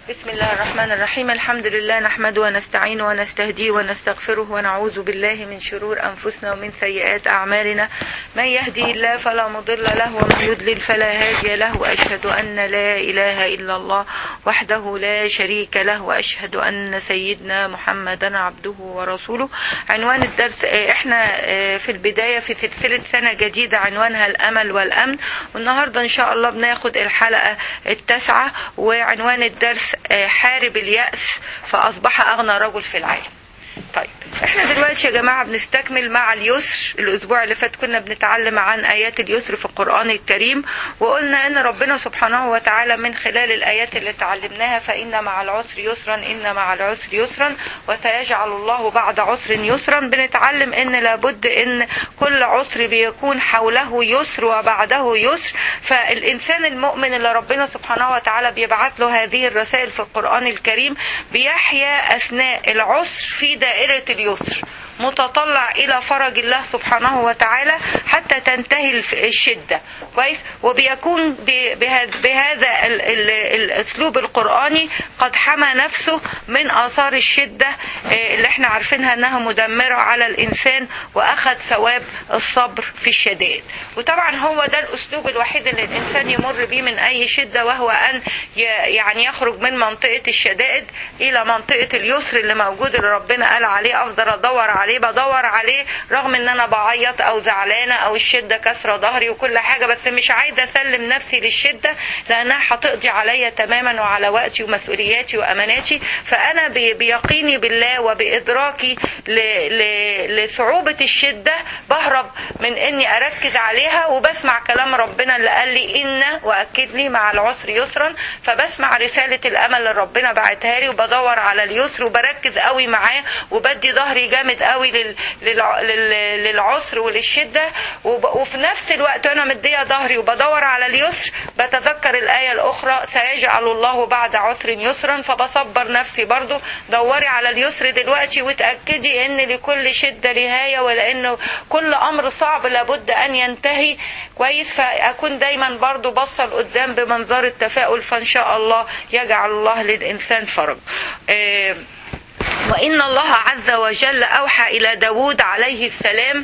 بسم الله الرحمن الرحيم الحمد لله نحمده ونستعينه ونستهديه ونستغفره ونعوذ بالله من شرور أنفسنا ومن سيئات أعمالنا من يهدي الله فلا مضل له ومن يضلل فلا هادي له وأشهد أن لا إله إلا الله وحده لا شريك له وأشهد أن سيدنا محمدا عبده ورسوله عنوان الدرس احنا في البداية في سلسلة سنة جديدة عنوانها الأمل والأمن والنهاردة إن شاء الله بناخد الحلقة التاسعة وعنوان الدرس حارب اليأس فأصبح أغنى رجل في العالم طيب احنا دلوقتي يا جماعة بنستكمل مع اليسر الاسبوع اللي فات كنا بنتعلم عن ايات اليسر في القرآن الكريم وقلنا ان ربنا سبحانه وتعالى من خلال الايات اللي تعلمناها فان مع العسر يسرا ان مع العسر يسرا وسيجعل الله بعد عسر يسرا بنتعلم ان لابد ان كل عسر بيكون حوله يسر وبعده يسر فالانسان المؤمن اللي ربنا سبحانه وتعالى بيبعث له هذه الرسائل في القرآن الكريم بيحيا اثناء العسر في دائرة اليسر متطلع الى فرج الله سبحانه وتعالى حتى تنتهي الشده كويس وبيكون بهذا الاسلوب القراني قد حمى نفسه من اثار الشده اللي احنا عارفينها انها مدمره على الانسان واخذ ثواب الصبر في الشدائد وطبعا هو ده الاسلوب الوحيد اللي الانسان يمر به من اي شده وهو ان يعني يخرج من منطقه الشدائد الى منطقه اليسر اللي موجود اللي ربنا قال عليه افضل ادور عليه بدور عليه رغم ان انا بعيط او زعلانه او الشده كسره ظهري وكل حاجه بس مش عايزه اسلم نفسي للشده لانها هتقضي عليا تماما وعلى وقتي ومسؤولياتي واماناتي فانا بيقيني بالله وبادراكي لصعوبه الشده بهرب من اني اركز عليها وبسمع كلام ربنا اللي قال لي ان واكد لي مع العسر يسرا فبسمع رساله الامل اللي ربنا بعتها لي وبدور على اليسر وبركز قوي معاه وبدي ظهري جامد قوي لل... لل... للعسر وللشدة وفي نفس الوقت أنا مدية ظهري وبدور على اليسر بتذكر الآية الأخرى سيجعل الله بعد عسر يسرا فبصبر نفسي برضو دوري على اليسر دلوقتي وتأكدي أن لكل شدة نهاية ولأنه كل أمر صعب لابد أن ينتهي كويس فأكون دايما برضو بصل قدام بمنظار التفاؤل فإن شاء الله يجعل الله للإنسان فرج إيه وإن الله عز وجل أوحى إلى داود عليه السلام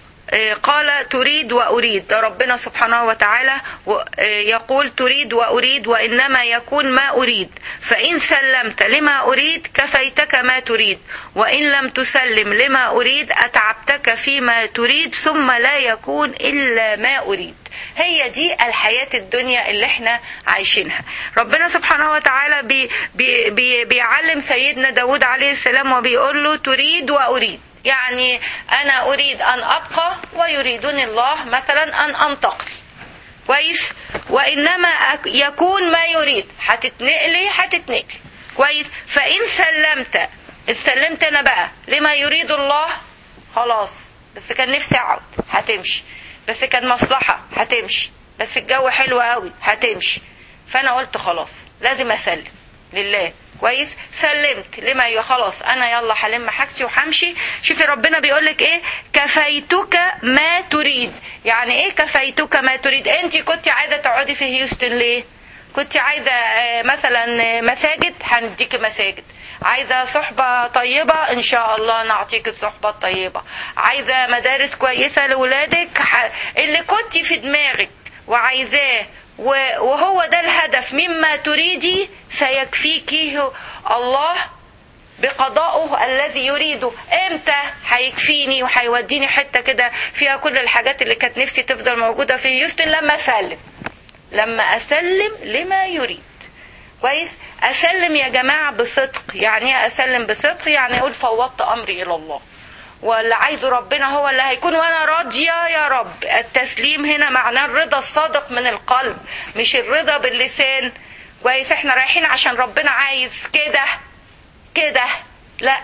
قال تريد وأريد ده ربنا سبحانه وتعالى يقول تريد وأريد وإنما يكون ما أريد فإن سلمت لما أريد كفيتك ما تريد وإن لم تسلم لما أريد أتعبتك فيما تريد ثم لا يكون إلا ما أريد هي دي الحياة الدنيا اللي احنا عايشينها ربنا سبحانه وتعالى بي بي بي بيعلم سيدنا داود عليه السلام وبيقول له تريد وأريد يعني أنا أريد أن أبقى ويريدني الله مثلا أن أنتقل كويس وإنما يكون ما يريد هتتنقلي هتتنقلي كويس فإن سلمت سلمت أنا بقى لما يريد الله خلاص بس كان نفسي أقعد هتمشي بس كان مصلحة هتمشي بس الجو حلو قوي هتمشي فأنا قلت خلاص لازم أسلم لله كويس سلمت لما خلاص انا يلا هلم حاجتي وهمشي شوفي ربنا بيقول لك ايه كفيتك ما تريد يعني ايه كفيتك ما تريد انت كنت عايزه تقعدي في هيوستن ليه كنت عايزه مثلا مساجد هنديكي مساجد عايزة صحبة طيبة إن شاء الله نعطيك الصحبة الطيبة عايزة مدارس كويسة لولادك اللي كنت في دماغك وعايزاه وهو ده الهدف مما تريدي سيكفيك الله بقضائه الذي يريده امتى هيكفيني وهيوديني حته كده فيها كل الحاجات اللي كانت نفسي تفضل موجوده في هيوستن لما اسلم لما اسلم لما يريد كويس اسلم يا جماعه بصدق يعني ايه اسلم بصدق يعني اقول فوضت امري الى الله واللي عايزه ربنا هو اللي هيكون وانا راضيه يا رب التسليم هنا معناه الرضا الصادق من القلب مش الرضا باللسان كويس احنا رايحين عشان ربنا عايز كده كده لا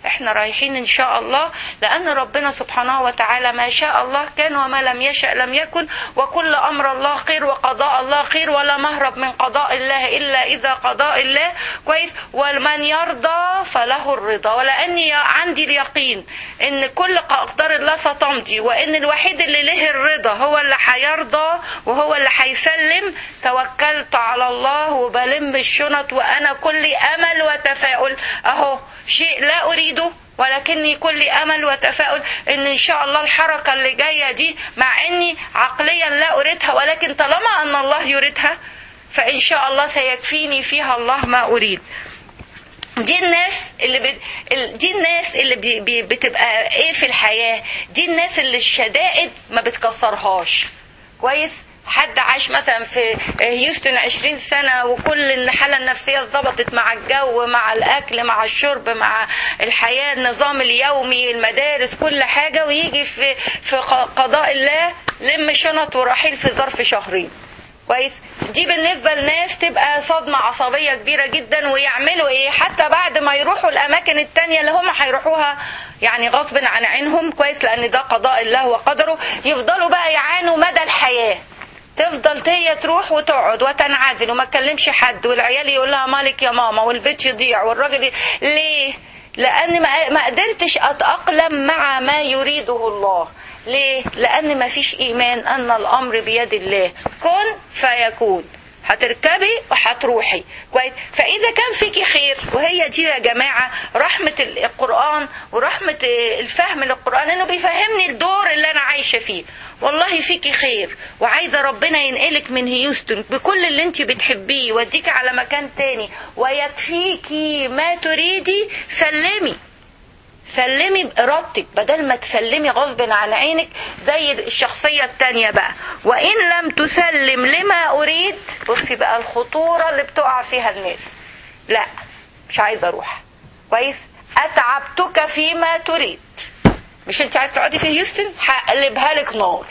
احنا رايحين ان شاء الله لان ربنا سبحانه وتعالى ما شاء الله كان وما لم يشأ لم يكن وكل امر الله خير وقضاء الله خير ولا مهرب من قضاء الله الا اذا قضاء الله كويس ومن يرضى فله الرضا ولاني عندي اليقين ان كل اقدار الله ستمضي وان الوحيد اللي له الرضا هو اللي هيرضى وهو اللي هيسلم توكلت على الله وبلم الشنط وانا كل امل وتفاؤل اهو شيء لا اريده ولكني كل امل وتفاؤل ان ان شاء الله الحركه اللي جايه دي مع اني عقليا لا اريدها ولكن طالما ان الله يريدها فان شاء الله سيكفيني فيها الله ما اريد دي الناس اللي بت... دي الناس اللي بي... بي... بتبقى ايه في الحياه دي الناس اللي الشدائد ما بتكسرهاش كويس حد عاش مثلا في هيوستن 20 سنة وكل الحالة النفسية اتظبطت مع الجو مع الأكل مع الشرب مع الحياة النظام اليومي المدارس كل حاجة ويجي في في قضاء الله لم شنط ورحيل في ظرف شهرين كويس دي بالنسبه لناس تبقى صدمه عصبيه كبيره جدا ويعملوا ايه حتى بعد ما يروحوا الاماكن التانية اللي هم هيروحوها يعني غصب عن عينهم كويس لان ده قضاء الله وقدره يفضلوا بقى يعانوا مدى الحياه تفضل هي تروح وتقعد وتنعزل وما تكلمش حد والعيال يقول لها مالك يا ماما والبيت يضيع والراجل ي... ليه لان ما قدرتش اتاقلم مع ما يريده الله ليه لان ما فيش ايمان ان الامر بيد الله كن فيكون هتركبي وهتروحي كويس فاذا كان فيكي خير وهي دي يا جماعه رحمه القران ورحمه الفهم للقران انه بيفهمني الدور اللي انا عايشه فيه والله فيكي خير وعايزه ربنا ينقلك من هيوستن بكل اللي انت بتحبيه يوديكي على مكان تاني ويكفيكي ما تريدي سلمي سلمي بإرادتك بدل ما تسلمي غصب عن عينك زي الشخصية التانية بقى وإن لم تسلم لما أريد بصي بقى الخطورة اللي بتقع فيها الناس لا مش عايزة أروح كويس أتعبتك فيما تريد مش انت عايز تقعدي في هيوستن هقلبها لك نار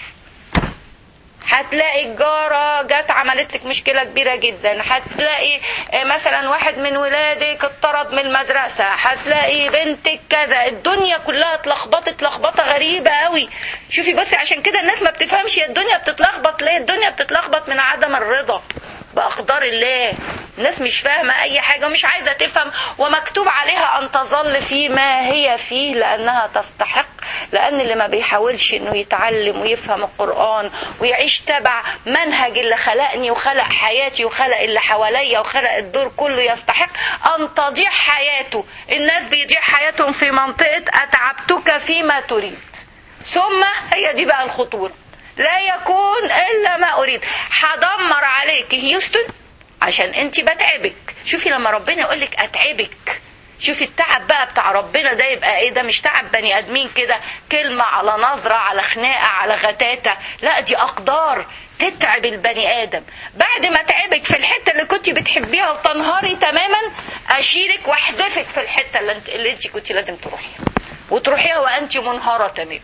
هتلاقي الجارة جت عملت لك مشكلة كبيرة جدا هتلاقي مثلا واحد من ولادك اتطرد من المدرسة هتلاقي بنتك كذا الدنيا كلها اتلخبطت لخبطة غريبة قوي شوفي بصي عشان كده الناس ما بتفهمش الدنيا بتتلخبط ليه الدنيا بتتلخبط من عدم الرضا بأقدار الله الناس مش فاهمة أي حاجة ومش عايزة تفهم ومكتوب عليها أن تظل في ما هي فيه لأنها تستحق لأن اللي ما بيحاولش إنه يتعلم ويفهم القرآن ويعيش تبع منهج اللي خلقني وخلق حياتي وخلق اللي حواليا وخلق الدور كله يستحق أن تضيع حياته الناس بيضيع حياتهم في منطقة أتعبتك فيما تريد ثم هي دي بقى الخطورة لا يكون إلا ما أريد هدمر عليك هيوستن عشان انت بتعبك شوفي لما ربنا يقول لك اتعبك شوفي التعب بقى بتاع ربنا ده يبقى ايه ده مش تعب بني ادمين كده كلمة على نظرة على خناقة على غتاتة لا دي اقدار تتعب البني ادم بعد ما تعبك في الحته اللي كنت بتحبيها وتنهاري تماما اشيلك واحدفك في الحته اللي انت اللي انت كنت لازم تروحيها وتروحيها وانت منهاره تماما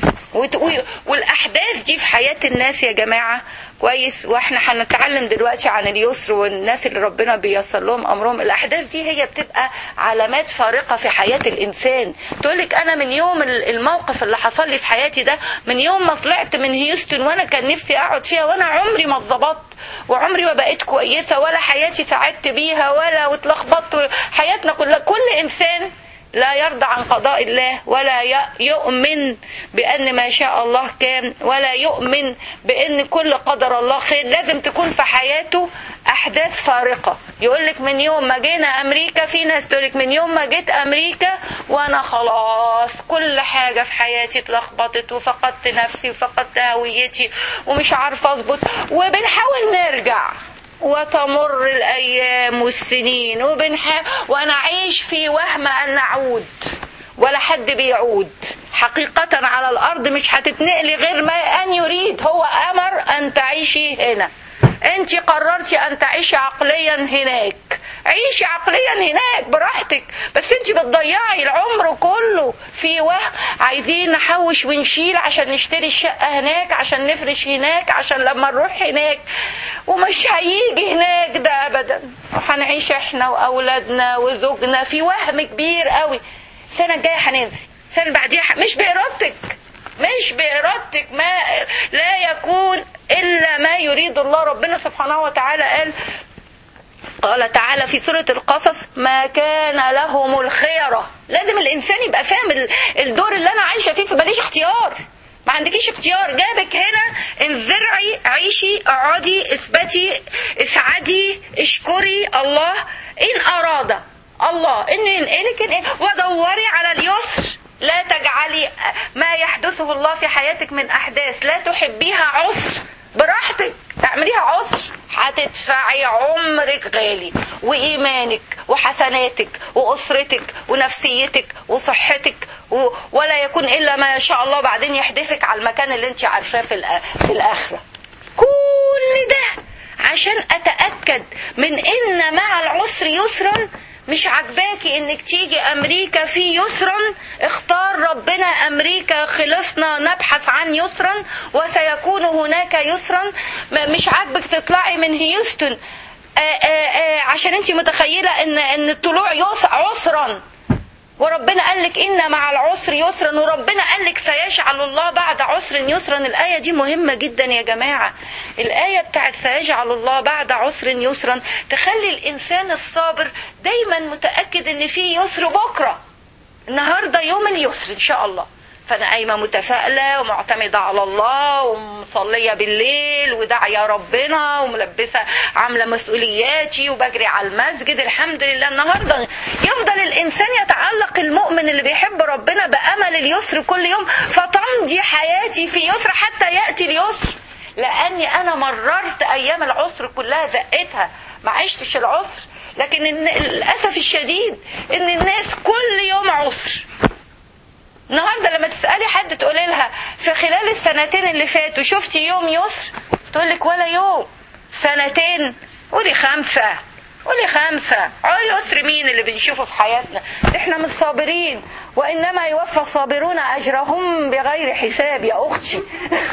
والاحداث دي في حياه الناس يا جماعه كويس واحنا هنتعلم دلوقتي عن اليسر والناس اللي ربنا بيسر لهم امرهم الاحداث دي هي بتبقى علامات فارقه في حياه الانسان تقولك انا من يوم الموقف اللي حصل لي في حياتي ده من يوم ما طلعت من هيوستن وانا كان نفسي اقعد فيها وانا عمري ما اتظبطت وعمري ما بقيت كويسه ولا حياتي سعدت بيها ولا واتلخبطت حياتنا كلها كل انسان لا يرضى عن قضاء الله ولا يؤمن بأن ما شاء الله كان ولا يؤمن بأن كل قدر الله خير لازم تكون في حياته أحداث فارقة يقول لك من يوم ما جينا أمريكا في ناس تقول لك من يوم ما جيت أمريكا وأنا خلاص كل حاجة في حياتي اتلخبطت وفقدت نفسي وفقدت هويتي ومش عارفة أظبط وبنحاول نرجع وتمر الايام والسنين وبنح... وانا اعيش في وهم ان نعود ولا حد بيعود حقيقة على الارض مش هتتنقلي غير ما ان يريد هو امر ان تعيشي هنا انت قررتي ان تعيشي عقليا هناك عيشي عقليا هناك براحتك بس انت بتضيعي العمر كله في وهم عايزين نحوش ونشيل عشان نشتري الشقه هناك عشان نفرش هناك عشان لما نروح هناك ومش هيجي هناك ده ابدا وهنعيش احنا واولادنا وزوجنا في وهم كبير قوي السنه الجايه هننزل السنه اللي بعديها ح- مش بارادتك مش بارادتك ما لا يكون الا ما يريد الله ربنا سبحانه وتعالى قال قال تعالى في سورة القصص ما كان لهم الخيرة لازم الإنسان يبقى فاهم ال- الدور اللي أنا عايشة فيه فماليش اختيار ما عندكيش اختيار جابك هنا انزرعي عيشي اقعدي اثبتي اسعدي اشكري الله ان اراد الله انه ينقلك إن- ودوري على اليسر لا تجعلي ما يحدثه الله في حياتك من احداث لا تحبيها عسر براحتك اعمليها عسر هتدفعي عمرك غالي وايمانك وحسناتك واسرتك ونفسيتك وصحتك و... ولا يكون الا ما شاء الله بعدين يحدفك على المكان اللي انت عارفاه في, الأ... في الاخره كل ده عشان اتاكد من ان مع العسر يسرا مش عجباكي انك تيجي امريكا في يسرا اختار ربنا امريكا خلصنا نبحث عن يسرا وسيكون هناك يسرا م- مش عاجبك تطلعي من هيوستن آآ آآ عشان انت متخيله ان ان الطلوع يس- عسرا وربنا قال لك ان مع العسر يسرا وربنا قال لك سيجعل الله بعد عسر يسرا الايه دي مهمه جدا يا جماعه الايه بتاعت سيجعل الله بعد عسر يسرا تخلي الانسان الصابر دايما متاكد ان في يسر بكره النهارده يوم اليسر ان شاء الله فانا قايمه متفائله ومعتمده على الله ومصليه بالليل وداعيه ربنا وملبسه عامله مسؤولياتي وبجري على المسجد الحمد لله النهارده يفضل الانسان يتعلق المؤمن اللي بيحب ربنا بامل اليسر كل يوم فتمضي حياتي في يسر حتى ياتي اليسر لاني انا مررت ايام العسر كلها زقتها ما عشتش العسر لكن الن- للاسف الشديد ان الناس كل يوم عسر النهارده لما تسالي حد تقولي لها في خلال السنتين اللي فاتوا شفتي يوم يسر تقول لك ولا يوم سنتين قولي خمسه قولي خمسة عقول يسر مين اللي بنشوفه في حياتنا احنا مش صابرين وانما يوفى الصابرون اجرهم بغير حساب يا اختي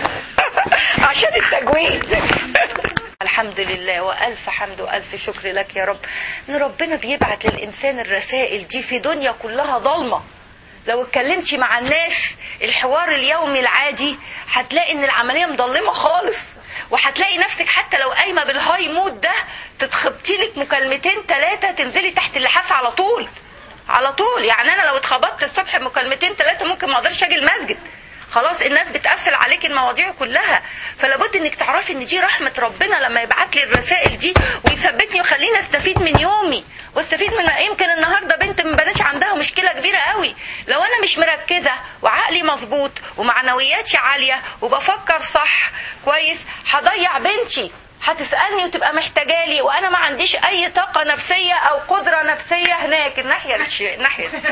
عشان التجويد الحمد لله والف حمد والف شكر لك يا رب ان ربنا بيبعت للانسان الرسائل دي في دنيا كلها ضلمه لو اتكلمتي مع الناس الحوار اليومي العادي هتلاقي ان العمليه مضلمه خالص وهتلاقي نفسك حتى لو قايمه بالهاي مود ده تتخبطي لك مكالمتين ثلاثه تنزلي تحت اللحاف على طول على طول يعني انا لو اتخبطت الصبح مكالمتين ثلاثه ممكن ما اقدرش اجي المسجد خلاص الناس بتقفل عليك المواضيع كلها فلابد انك تعرفي ان دي رحمه ربنا لما يبعت لي الرسائل دي ويثبتني ويخليني استفيد من يومي واستفيد من يمكن النهارده بنت من بناتي عندها مشكله كبيره قوي لو انا مش مركزه وعقلي مظبوط ومعنوياتي عاليه وبفكر صح كويس هضيع بنتي هتسالني وتبقى محتاجالي وانا ما عنديش اي طاقه نفسيه او قدره نفسيه هناك الناحيه الش- الناحيه دي.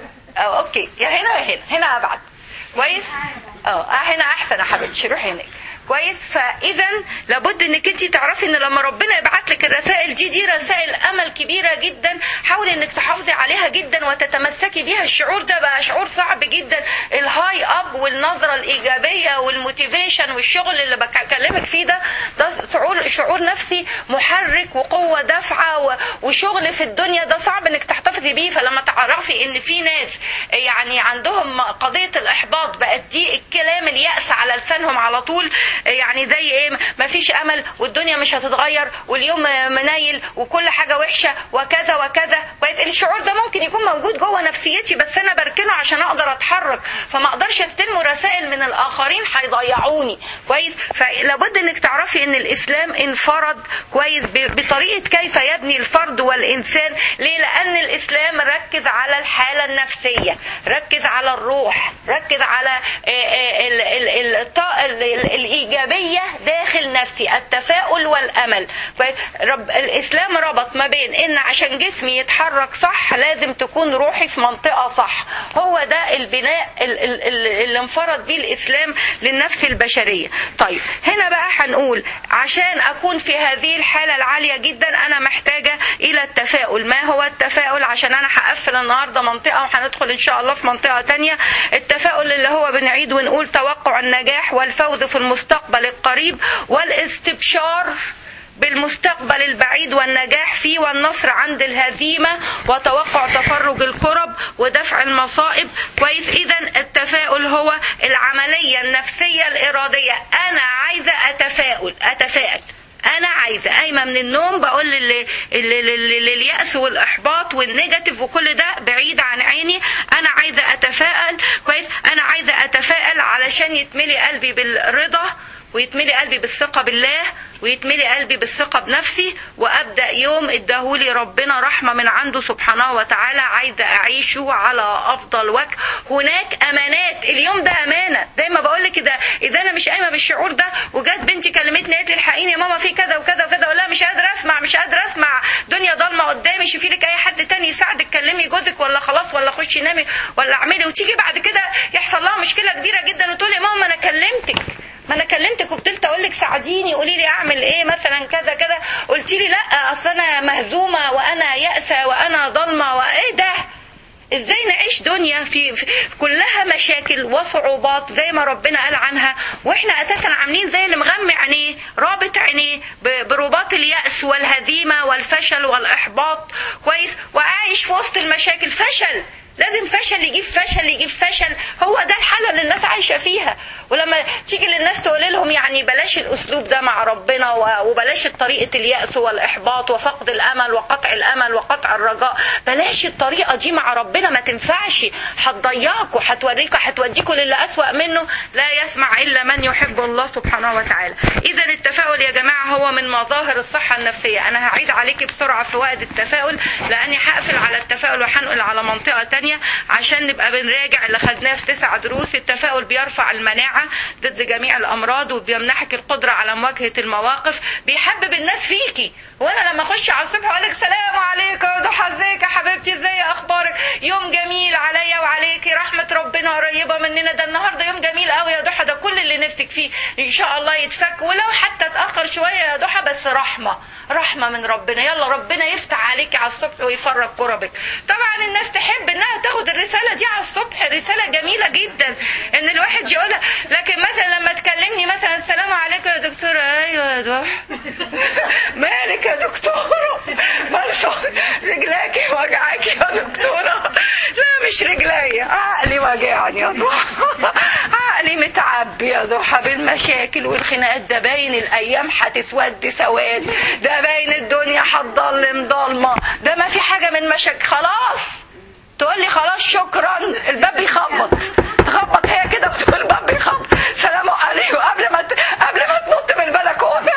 اه اوكي يا هنا يا هنا هنا ابعد كويس اه آه، هنا احسن يا حبيبتي روحي هناك كويس فاذا لابد انك انت تعرفي ان لما ربنا يبعت لك الرسائل دي دي رسائل امل كبيره جدا حاولي انك تحافظي عليها جدا وتتمسكي بيها الشعور ده بقى شعور صعب جدا الهاي اب والنظره الايجابيه والموتيفيشن والشغل اللي بكلمك فيه ده ده شعور شعور نفسي محرك وقوه دافعه و- وشغل في الدنيا ده صعب انك تحتفظي بيه فلما تعرفي ان في ناس يعني عندهم قضيه الاحباط بقت دي الكلام اليأس على لسانهم على طول يعني زي ايه ما فيش امل والدنيا مش هتتغير واليوم منايل وكل حاجه وحشه وكذا وكذا كويس الشعور ده ممكن يكون موجود جوه نفسيتي بس انا بركنه عشان اقدر اتحرك فما اقدرش استلم رسائل من الاخرين هيضيعوني كويس فلابد انك تعرفي ان الاسلام انفرد كويس ب- بطريقه كيف يبني الفرد والانسان ليه لان الاسلام ركز على الحاله النفسيه ركز على الروح ركز على آه، آه، ال- ال- ال- الط- ال- ال- الايجابيه داخل نفسي التفاؤل والامل كويس؟ رب الاسلام ربط ما بين ان عشان جسمي يتحرك صح لازم تكون روحي في منطقه صح هو ده البناء ال- ال- ال- اللي انفرد بيه الاسلام للنفس البشريه طيب هنا بقى هنقول عشان اكون في هذه الحاله العاليه جدا انا محتاجه الى التفاؤل ما هو التفاؤل عشان انا هقفل النهارده منطقه وهندخل ان شاء الله في منطقه تانية التفاؤل اللي هو بنعيد ونقول توقع النجاح والفوز في المستقبل القريب والاستبشار بالمستقبل البعيد والنجاح فيه والنصر عند الهزيمة وتوقع تفرج الكرب ودفع المصائب كويس إذا التفاؤل هو العملية النفسية الإرادية أنا عايزة أتفاؤل أتفائل انا عايزه قايمه من النوم بقول لل- لل- لل- للياس والاحباط والنيجاتيف وكل ده بعيد عن عيني انا عايزه اتفائل كويس انا عايزه اتفائل علشان يتملي قلبي بالرضا ويتملي قلبي بالثقه بالله ويتملي قلبي بالثقه بنفسي وابدا يوم اداهولي ربنا رحمه من عنده سبحانه وتعالى عايزه اعيشه على افضل وجه هناك امانات اليوم ده امانه زي ما بقول لك كده اذا انا مش قايمه بالشعور ده وجت بنتي كلمتني قالت لي الحقيني يا ماما في كذا وكذا وكذا اقول لها مش قادره اسمع مش قادره اسمع دنيا ضلمه قدامي شوفي لك اي حد تاني يساعدك كلمي جوزك ولا خلاص ولا خشي نامي ولا اعملي وتيجي بعد كده يحصل لها مشكله كبيره جدا وتقول يا ماما انا كلمتك ما انا كلمتك وفضلت اقول لك ساعديني قولي لي اعمل ايه مثلا كذا كذا قلت لي لا اصل انا مهزومه وانا يائسه وانا ضلمه وايه ده ازاي نعيش دنيا في, في كلها مشاكل وصعوبات زي ما ربنا قال عنها واحنا اساسا عاملين زي اللي مغمي عينيه رابط عينيه ب- برباط اليأس والهزيمة والفشل والإحباط كويس وعايش في وسط المشاكل فشل لازم فشل يجيب فشل يجيب فشل هو ده الحالة اللي الناس عايشة فيها ولما تيجي للناس تقول لهم يعني بلاش الأسلوب ده مع ربنا و- وبلاش طريقة اليأس والإحباط وفقد الأمل وقطع الأمل وقطع الرجاء بلاش الطريقة دي مع ربنا ما تنفعش هتضيعكوا هتوريكوا هتوديكوا للي أسوأ منه لا يسمع إلا من يحب الله سبحانه وتعالى إذا التفاؤل يا جماعة هو من مظاهر الصحة النفسية أنا هعيد عليكي بسرعة في وقت التفاؤل لأني هقفل على التفاؤل وهنقل على منطقة تانية عشان نبقى بنراجع اللي خدناه في تسع دروس التفاؤل بيرفع المناعة ضد جميع الأمراض وبيمنحك القدرة على مواجهة المواقف بيحبب الناس فيكي وانا لما اخش على الصبح اقول لك سلام عليكم يا ضحى ازيك يا حبيبتي ازاي اخبارك يوم جميل عليا وعليكي رحمه ربنا قريبه مننا ده النهارده يوم جميل قوي يا ضحى ده كل اللي نفسك فيه ان شاء الله يتفك ولو حتى اتاخر شويه يا ضحى بس رحمه رحمه من ربنا يلا ربنا يفتح عليكي على الصبح ويفرج كربك طبعا الناس تحب انها تاخد الرساله دي على الصبح رساله جميله جدا ان الواحد يقولها لكن مثلا لما تكلمني مثلا السلام عليكم يا دكتوره ايوه يا ضحى مالك يا دكتوره مالك رجلاكي وجعاكي يا دكتوره لا مش رجليا عقلي وجعني يا ضحى عقلي متعبي يا ضحى بالمشاكل والخناقات ده باين الايام هتسود سواد ده باين الدنيا هتضلم ضلمه ده ما في حاجه من مشاكل خلاص تقول لي خلاص شكرا الباب بيخبط تخبط هي كده بتقول الباب بيخبط سلام عليكم قبل ما ت... قبل ما تنط من البلكونه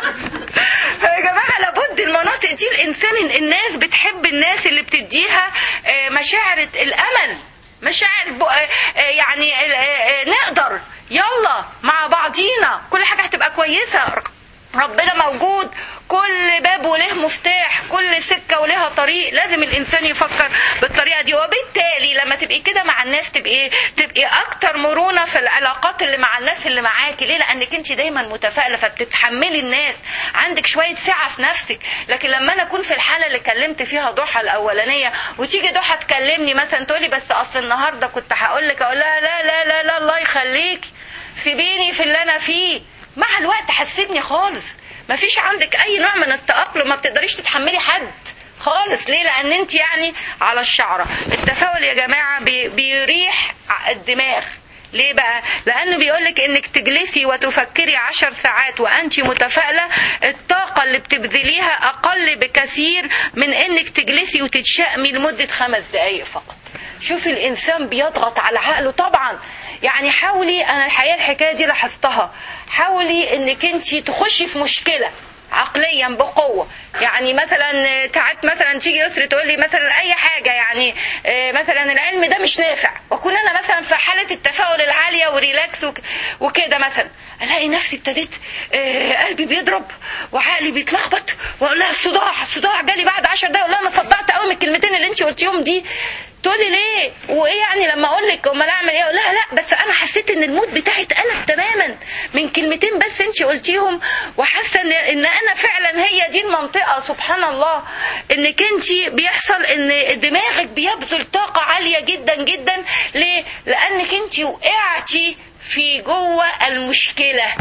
فيا جماعه لابد المناطق دي الانسان الناس بتحب الناس اللي بتديها آه، مشاعر الامل مشاعر ب... آه، آه، يعني آه، آه، نقدر يلا مع بعضينا كل حاجه هتبقى كويسه ربنا موجود كل باب وله مفتاح كل سكه ولها طريق لازم الانسان يفكر بالطريقه دي وبالتالي لما تبقي كده مع الناس تبقي تبقي اكتر مرونه في العلاقات اللي مع الناس اللي معاكي ليه لانك انت دايما متفائله فبتتحملي الناس عندك شويه سعه في نفسك لكن لما انا اكون في الحاله اللي كلمت فيها ضحى الاولانيه وتيجي ضحى تكلمني مثلا تقولي بس اصل النهارده كنت هقول لك اقول لها لا لا لا لا الله يخليكي سيبيني في اللي انا فيه مع الوقت حسبني خالص مفيش عندك اي نوع من التأقلم ما بتقدريش تتحملي حد خالص ليه لان انت يعني على الشعره التفاؤل يا جماعه بي بيريح الدماغ ليه بقى لانه بيقولك انك تجلسي وتفكري عشر ساعات وانت متفائله الطاقه اللي بتبذليها اقل بكثير من انك تجلسي وتتشائمي لمده خمس دقائق فقط شوفي الانسان بيضغط على عقله طبعا يعني حاولي انا الحقيقه الحكايه دي لاحظتها حاولي انك انت تخشي في مشكله عقليا بقوه يعني مثلا ساعات مثلا تيجي يسري تقول لي مثلا اي حاجه يعني آه، مثلا العلم ده مش نافع واكون انا مثلا في حاله التفاؤل العاليه وريلاكس وك- وكده مثلا الاقي نفسي ابتديت آه، قلبي بيضرب وعقلي بيتلخبط واقول لها الصداع الصداع جالي بعد 10 دقايق اقول لها انا صدعت قوي من الكلمتين اللي انت قلتيهم دي تقولي ليه وايه يعني لما اقول لك امال اعمل ايه اقول لها لا بس انا حسيت ان المود بتاعي اتقلب تماما من كلمتين بس انت قلتيهم وحاسه ان ان انا فعلا هي دي المنطقه سبحان الله انك انت بيحصل ان دماغك بيبذل طاقه عاليه جدا جدا ليه لانك انت وقعتي في جوه المشكله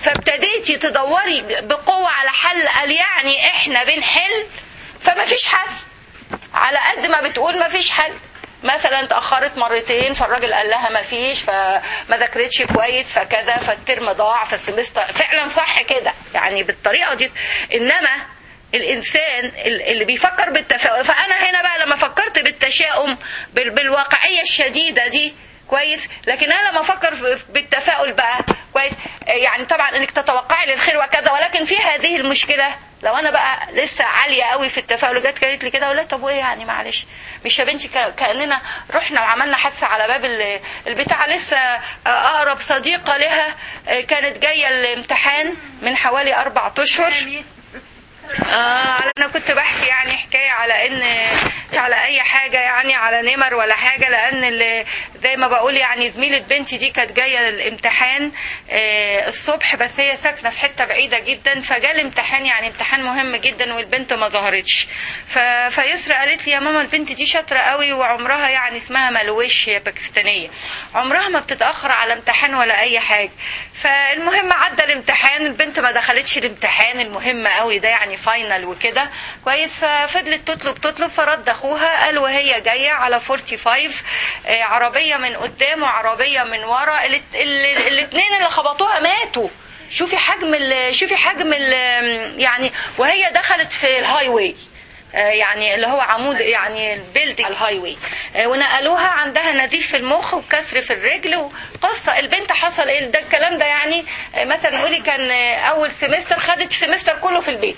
فابتديتي تدوري بقوة على حل قال يعني احنا بنحل فما فيش حل على قد ما بتقول ما فيش حل مثلا اتاخرت مرتين فالراجل قال لها ما فيش فما ذاكرتش كويس فكذا فالترم ضاع فالسمستر فعلا صح كده يعني بالطريقه دي انما الانسان اللي بيفكر بالتفاؤل فانا هنا بقى لما فكرت بالتشاؤم بال- بالواقعيه الشديده دي كويس لكن انا لما افكر بالتفاؤل بقى كويس يعني طبعا انك تتوقعي للخير وكذا ولكن في هذه المشكله لو انا بقى لسه عاليه قوي في التفاؤل جت قالت لي كده ولا طب وايه يعني معلش مش يا بنتي ك- كاننا رحنا وعملنا حادثه على باب ال- البتاع لسه اقرب صديقه لها كانت جايه الامتحان من حوالي اربع اشهر آه انا كنت بحكي يعني حكايه على ان على اي حاجه يعني على نمر ولا حاجه لان اللي زي ما بقول يعني زميله بنتي دي كانت جايه الامتحان آه الصبح بس هي ساكنه في حته بعيده جدا فجاء الامتحان يعني امتحان مهم جدا والبنت ما ظهرتش ف... فيسرا قالت لي يا ماما البنت دي شاطره قوي وعمرها يعني اسمها ملوش هي باكستانيه عمرها ما بتتاخر على امتحان ولا اي حاجه فالمهم عدى الامتحان البنت ما دخلتش الامتحان المهم قوي ده يعني فاينل وكده كويس ففضلت تطلب تطلب فرد اخوها قال وهي جايه على 45 آه، عربيه من قدام وعربيه من ورا الاثنين اللي خبطوها ماتوا شوفي حجم ال- شوفي حجم ال- يعني وهي دخلت في الهاي واي آه، يعني اللي هو عمود يعني البيلد على الهاي واي آه، ونقلوها عندها نزيف في المخ وكسر في الرجل وقصه البنت حصل ايه ده الكلام ده يعني آه، مثلا نقولي كان آه، اول سمستر خدت السمستر كله في البيت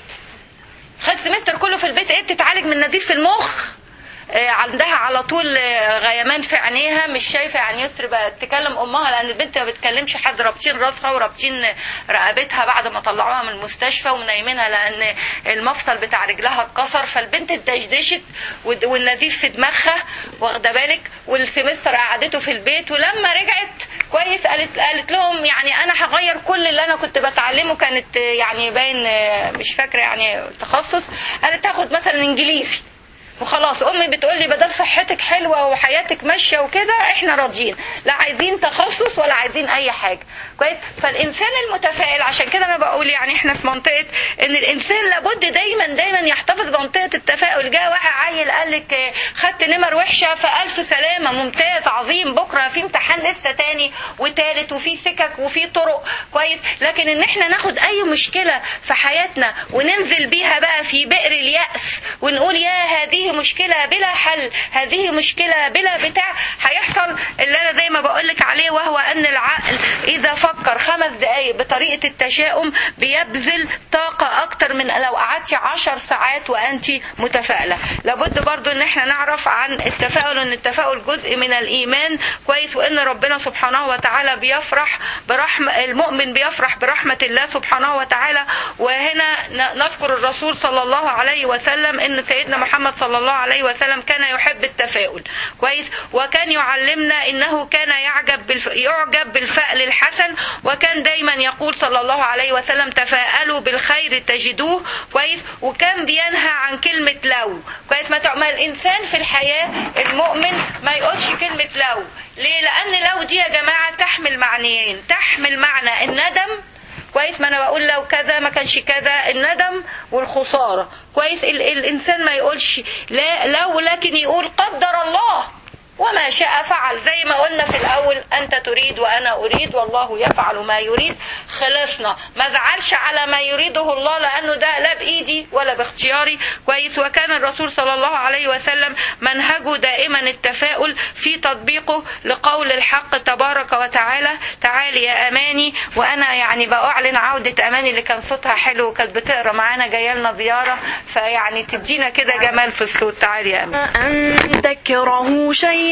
خدت سمستر كله في البيت ايه بتتعالج من نزيف في المخ آه، عندها على طول آه، غيمان في عينيها مش شايفه يعني يسر بقى تكلم امها لان البنت ما بتكلمش حد رابطين راسها ورابطين رقبتها بعد ما طلعوها من المستشفى ومنيمينها لان المفصل بتاع رجلها اتكسر فالبنت اتدشدشت والد- والنزيف في دماغها واخده بالك والسمستر قعدته في البيت ولما رجعت كويس قالت قالت لهم يعني انا هغير كل اللي انا كنت بتعلمه كانت يعني باين آه، مش فاكره يعني تخصص قالت تاخد مثلا انجليزي وخلاص امي بتقول لي بدل صحتك حلوه وحياتك ماشيه وكده احنا راضيين لا عايزين تخصص ولا عايزين اي حاجه كويس فالانسان المتفائل عشان كده انا بقول يعني احنا في منطقه ان الانسان لابد دايما دايما يحتفظ بمنطقه التفاؤل جاء واحد عيل قال لك اه، خدت نمر وحشه فالف سلامه ممتاز عظيم بكره في امتحان لسه تاني وتالت وفي سكك وفي طرق كويس لكن ان احنا ناخد اي مشكله في حياتنا وننزل بيها بقى في بئر اليأس ونقول يا هذه مشكله بلا حل هذه مشكله بلا بتاع هيحصل اللي انا زي ما بقول لك عليه وهو ان العقل اذا فكر خمس دقائق بطريقه التشاؤم بيبذل طاقه اكتر من لو قعدتي عشر ساعات وانت متفائله لابد برضو ان احنا نعرف عن التفاؤل ان التفاؤل جزء من الايمان كويس وان ربنا سبحانه وتعالى بيفرح برحمه المؤمن بيفرح برحمه الله سبحانه وتعالى وهنا ن- نذكر الرسول صلى الله عليه وسلم ان سيدنا محمد صلى الله عليه وسلم كان يحب التفاؤل كويس وكان يعلمنا انه كان يعجب بالف... يعجب بالفأل الحسن وكان دايما يقول صلى الله عليه وسلم تفاءلوا بالخير تجدوه كويس وكان بينهى عن كلمة لو كويس ما تعمل الانسان في الحياة المؤمن ما يقولش كلمة لو ليه لان لو دي يا جماعة تحمل معنيين تحمل معنى الندم كويس ما انا بقول لو كذا ما كانش كذا الندم والخساره كويس ال الانسان ما يقولش لا لو لكن يقول قدر الله وما شاء فعل زي ما قلنا في الاول انت تريد وانا اريد والله يفعل ما يريد خلصنا ما زعلش على ما يريده الله لانه ده لا بايدي ولا باختياري كويس وكان الرسول صلى الله عليه وسلم منهجه دائما التفاؤل في تطبيقه لقول الحق تبارك وتعالى تعالي يا اماني وانا يعني باعلن عوده اماني اللي كان صوتها حلو وكانت بتقرا معانا جايه لنا زياره فيعني تدينا كده جمال في الصوت تعالي يا اماني أن تكرهوا شيئا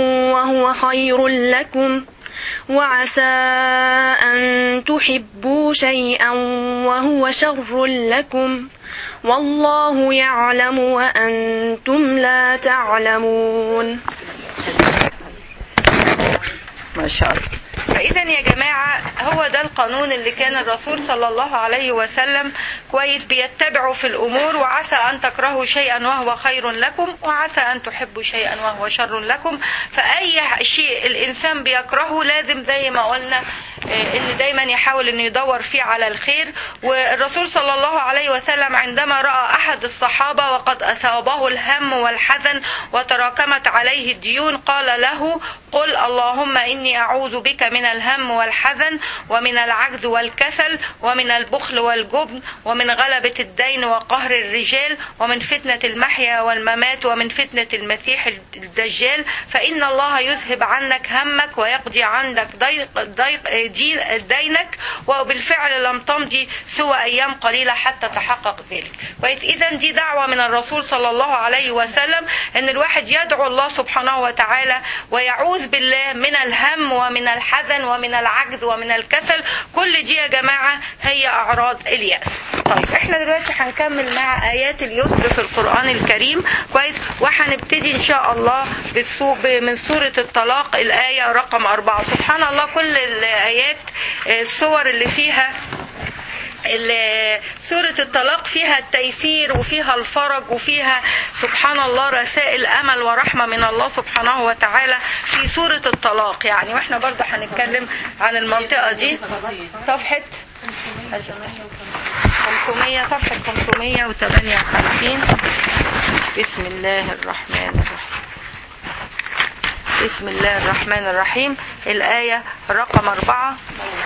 وهو خير لكم وعسى أن تحبوا شيئا وهو شر لكم والله يعلم وأنتم لا تعلمون ما شاء الله فإذا يا جماعة هو ده القانون اللي كان الرسول صلى الله عليه وسلم كويس بيتبعوا في الامور وعسى ان تكرهوا شيئا وهو خير لكم وعسى ان تحبوا شيئا وهو شر لكم فاي شيء الانسان بيكرهه لازم زي ما قلنا آه، ان دايما يحاول انه يدور فيه على الخير والرسول صلى الله عليه وسلم عندما راى احد الصحابه وقد اصابه الهم والحزن وتراكمت عليه الديون قال له قل اللهم اني اعوذ بك من الهم والحزن ومن العجز والكسل ومن البخل والجبن ومن غلبه الدين وقهر الرجال ومن فتنه المحيا والممات ومن فتنه المسيح الدجال فان الله يذهب عنك همك ويقضي عندك ضيق ضيق دي- دينك وبالفعل لم تمضي سوى ايام قليله حتى تحقق ذلك كويس اذا دي دعوه من الرسول صلى الله عليه وسلم ان الواحد يدعو الله سبحانه وتعالى ويعوذ بالله من الهم ومن الحزن ومن العجز ومن الكسل كل دي يا جماعه هي اعراض الياس طيب احنا دلوقتي هنكمل مع ايات اليسر في القران الكريم كويس وهنبتدي ان شاء الله بالسو- ب- من سوره الطلاق الايه رقم أربعة سبحان الله كل الايات آه، السور اللي فيها ال- سورة الطلاق فيها التيسير وفيها الفرج وفيها سبحان الله رسائل أمل ورحمة من الله سبحانه وتعالى في سورة الطلاق يعني واحنا برضه هنتكلم عن المنطقة دي صفحة 500 صفحة 558 بسم الله الرحمن الرحيم بسم الله الرحمن الرحيم الآية رقم أربعة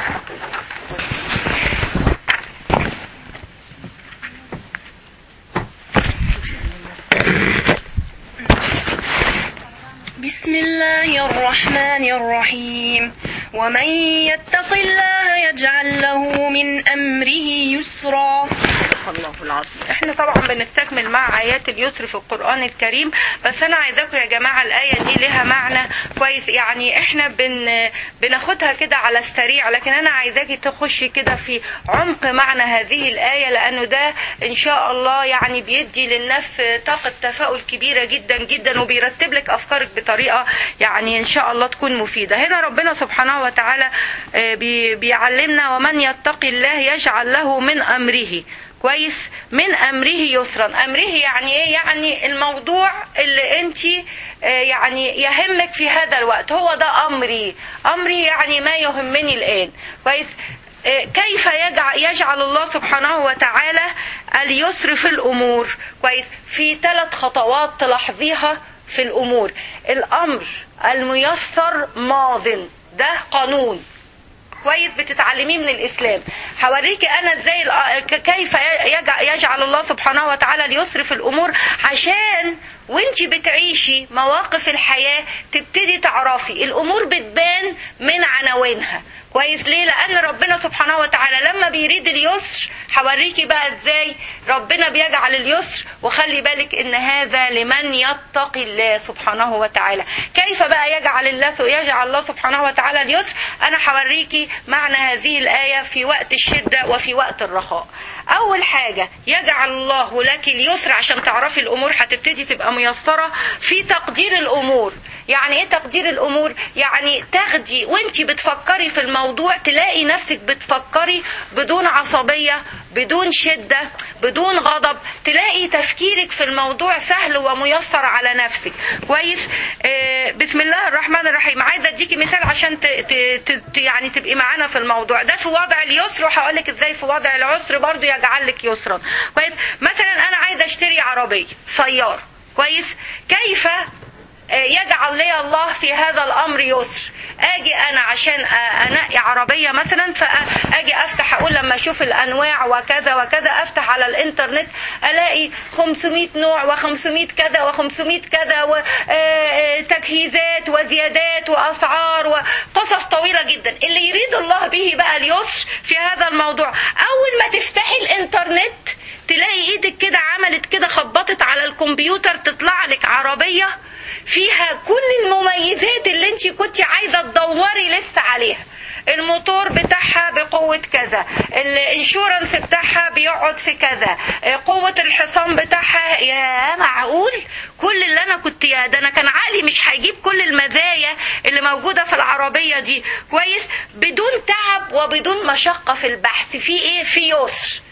بسم الله الرحمن الرحيم ومن يتق الله يجعل له من أمره يسرا الله العظيم احنا طبعا بنستكمل مع ايات اليسر في القران الكريم بس انا عايزاكم يا جماعه الايه دي لها معنى كويس يعني احنا بن بناخدها كده على السريع لكن انا عايزاكي تخشي كده في عمق معنى هذه الايه لانه ده ان شاء الله يعني بيدي للنفس طاقه تفاؤل كبيره جدا جدا وبيرتب لك افكارك بطريقه يعني ان شاء الله تكون مفيده هنا ربنا سبحانه وتعالى آه، بي- بيعلمنا ومن يتق الله يجعل له من امره كويس من امره يسرا امره يعني ايه يعني الموضوع اللي انت يعني يهمك في هذا الوقت هو ده امري امري يعني ما يهمني الان كويس آه، كيف يجعل, يجعل الله سبحانه وتعالى اليسر في الامور كويس في ثلاث خطوات تلاحظيها في الامور الامر الميسر ماض ده قانون كويس بتتعلميه من الاسلام هوريكي انا ازاي الأ- ك- كيف يجع- يجعل الله سبحانه وتعالى اليسر في الامور عشان وانتي بتعيشي مواقف الحياه تبتدي تعرفي الامور بتبان من عناوينها كويس ليه لان ربنا سبحانه وتعالى لما بيريد اليسر هوريكي بقى ازاي ربنا بيجعل اليسر وخلي بالك ان هذا لمن يتقي الله سبحانه وتعالى كيف بقى يجعل الله يجعل الله سبحانه وتعالى اليسر انا هوريكي معنى هذه الايه في وقت الشده وفي وقت الرخاء اول حاجه يجعل الله لك اليسر عشان تعرفي الامور هتبتدي تبقى ميسره في تقدير الامور يعني ايه تقدير الامور يعني تاخدي وانتي بتفكري في الموضوع تلاقي نفسك بتفكري بدون عصبيه بدون شده بدون غضب تلاقي تفكيرك في الموضوع سهل وميسر على نفسك كويس آه بسم الله الرحمن الرحيم عايزه اديكي مثال عشان ت ت ت يعني تبقي معانا في الموضوع ده في وضع اليسر وهقول لك ازاي في وضع العسر برضو يجعل لك يسرا كويس مثلا انا عايزه اشتري عربيه سياره كويس كيف يجعل لي الله في هذا الامر يسر اجي انا عشان انقي عربيه مثلا فاجي افتح اقول لما اشوف الانواع وكذا وكذا افتح على الانترنت الاقي 500 نوع و500 كذا و500 كذا وتجهيزات وزيادات واسعار وقصص طويله جدا اللي يريد الله به بقى اليسر في هذا الموضوع اول ما تفتحي الانترنت تلاقي ايدك كده عملت كده خبطت على الكمبيوتر تطلع لك عربيه فيها كل المميزات اللي انت كنت عايزه تدوري لسه عليها الموتور بتاعها بقوة كذا الانشورنس بتاعها بيقعد في كذا قوة الحصان بتاعها يا معقول كل اللي انا كنت يا ده انا كان عقلي مش هيجيب كل المزايا اللي موجودة في العربية دي كويس بدون تعب وبدون مشقة في البحث في ايه في يسر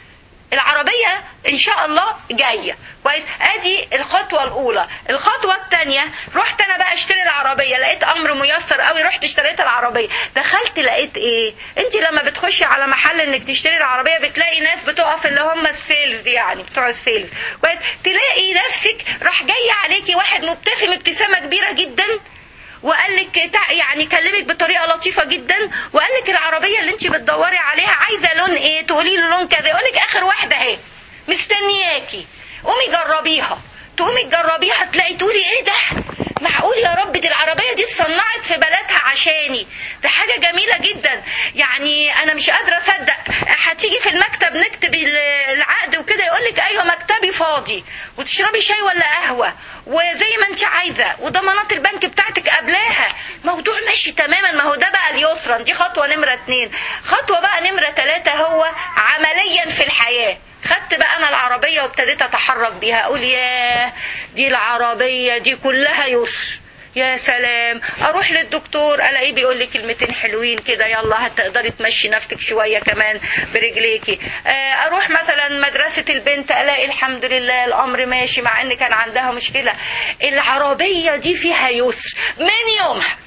العربية ان شاء الله جاية كويس ادي الخطوة الاولى الخطوة الثانية رحت انا بقى اشتري العربية لقيت امر ميسر قوي رحت اشتريت العربية دخلت لقيت ايه انت لما بتخشي على محل انك تشتري العربية بتلاقي ناس بتقف اللي هم السيلز يعني بتوع السيلز كويس تلاقي نفسك راح جاي عليكي واحد مبتسم ابتسامة كبيرة جدا وقال لك تع- يعني كلمك بطريقه لطيفه جدا وقال لك العربيه اللي انت بتدوري عليها عايزه لون ايه تقولي له لون كذا يقول لك اخر واحده اهي مستنياكي قومي جربيها تقومي تجربيها تلاقي تقولي ايه ده معقول يا رب دي العربيه دي اتصنعت في بلدها عشاني ده حاجه جميله جدا يعني انا مش قادره اصدق هتيجي في المكتب نكتب ال- العقد وكده يقول لك ايوه مكتبي فاضي وتشربي شاي ولا قهوه وزي ما انت عايزه وضمانات البنك بتاعتك قبلها موضوع ماشي تماما ما هو ده بقى اليسرى دي خطوه نمره اتنين خطوه بقى نمره ثلاثه هو عمليا في الحياه خدت بقى انا العربيه وابتديت اتحرك بيها اقول ياه دي العربيه دي كلها يسر يا سلام اروح للدكتور الاقيه بيقول لي كلمتين حلوين كده يلا هتقدري تمشي نفسك شويه كمان برجليكي آه، اروح مثلا مدرسه البنت الاقي الحمد لله الامر ماشي مع ان كان عندها مشكله العربيه دي فيها يسر من يومها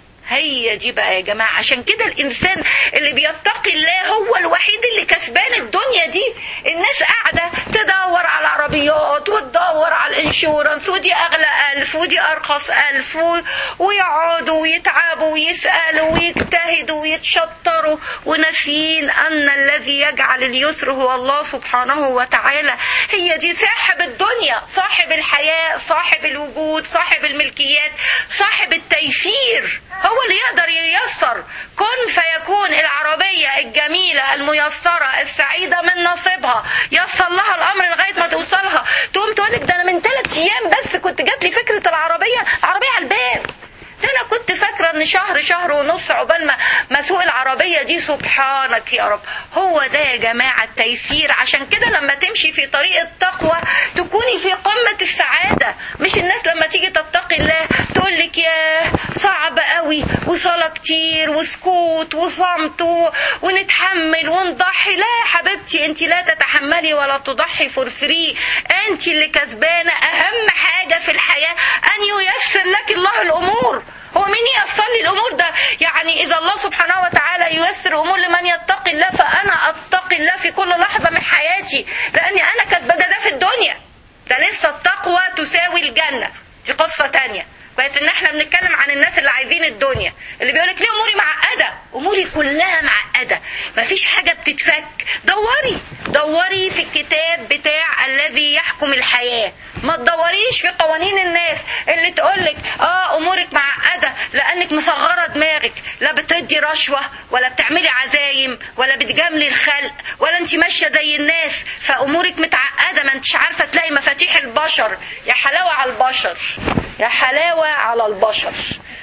هي دي بقى يا جماعة عشان كده الإنسان اللي بيتقي الله هو الوحيد اللي كسبان الدنيا دي الناس قاعدة تدور على العربيات وتدور على الانشورنس ودي أغلى ألف ودي أرخص ألف و... ويقعدوا ويتعبوا ويسألوا ويجتهدوا ويتشطروا وناسيين أن الذي يجعل اليسر هو الله سبحانه وتعالى هي دي صاحب الدنيا صاحب الحياة صاحب الوجود صاحب الملكيات صاحب التيسير هو اللي يقدر ييسر كن فيكون العربية الجميلة الميسرة السعيدة من نصيبها يسر لها الأمر لغاية ما توصلها تقوم تقولك ده أنا من ثلاث أيام بس كنت جات لي فكرة العربية العربية على الباب ده انا كنت فاكره ان شهر شهر ونص عقبال ما ما اسوق العربيه دي سبحانك يا رب هو ده يا جماعه التيسير عشان كده لما تمشي في طريق التقوى تكوني في قمه السعاده مش الناس لما تيجي تتقي الله تقول لك يا صعب قوي وصلاه كتير وسكوت وصمت و- ونتحمل ونضحي لا يا حبيبتي انت لا تتحملي ولا تضحي فور فري انت اللي كسبانه اهم حاجه في الحياه ان ييسر لك الله الامور هو مين ييسر لي الامور ده يعني اذا الله سبحانه وتعالى ييسر امور لمن يتقي الله فانا اتقي الله في كل لحظه من حياتي لاني انا كاتبه ده, ده في الدنيا ده لسه التقوى تساوي الجنه دي قصه تانية كويس ان احنا بنتكلم عن الناس اللي عايزين الدنيا اللي بيقولك ليه اموري معقده اموري كلها معقده مفيش حاجه بتتفك دوري دوري في الكتاب بتاع الذي يحكم الحياه ما تدوريش في قوانين الناس اللي تقولك اه امورك معقده لانك مصغره دماغك لا بتدي رشوه ولا بتعملي عزايم ولا بتجاملي الخلق ولا انت ماشيه زي الناس فامورك متعقده ما انتش عارفه تلاقي مفاتيح البشر يا حلاوه على البشر يا حلاوه على البشر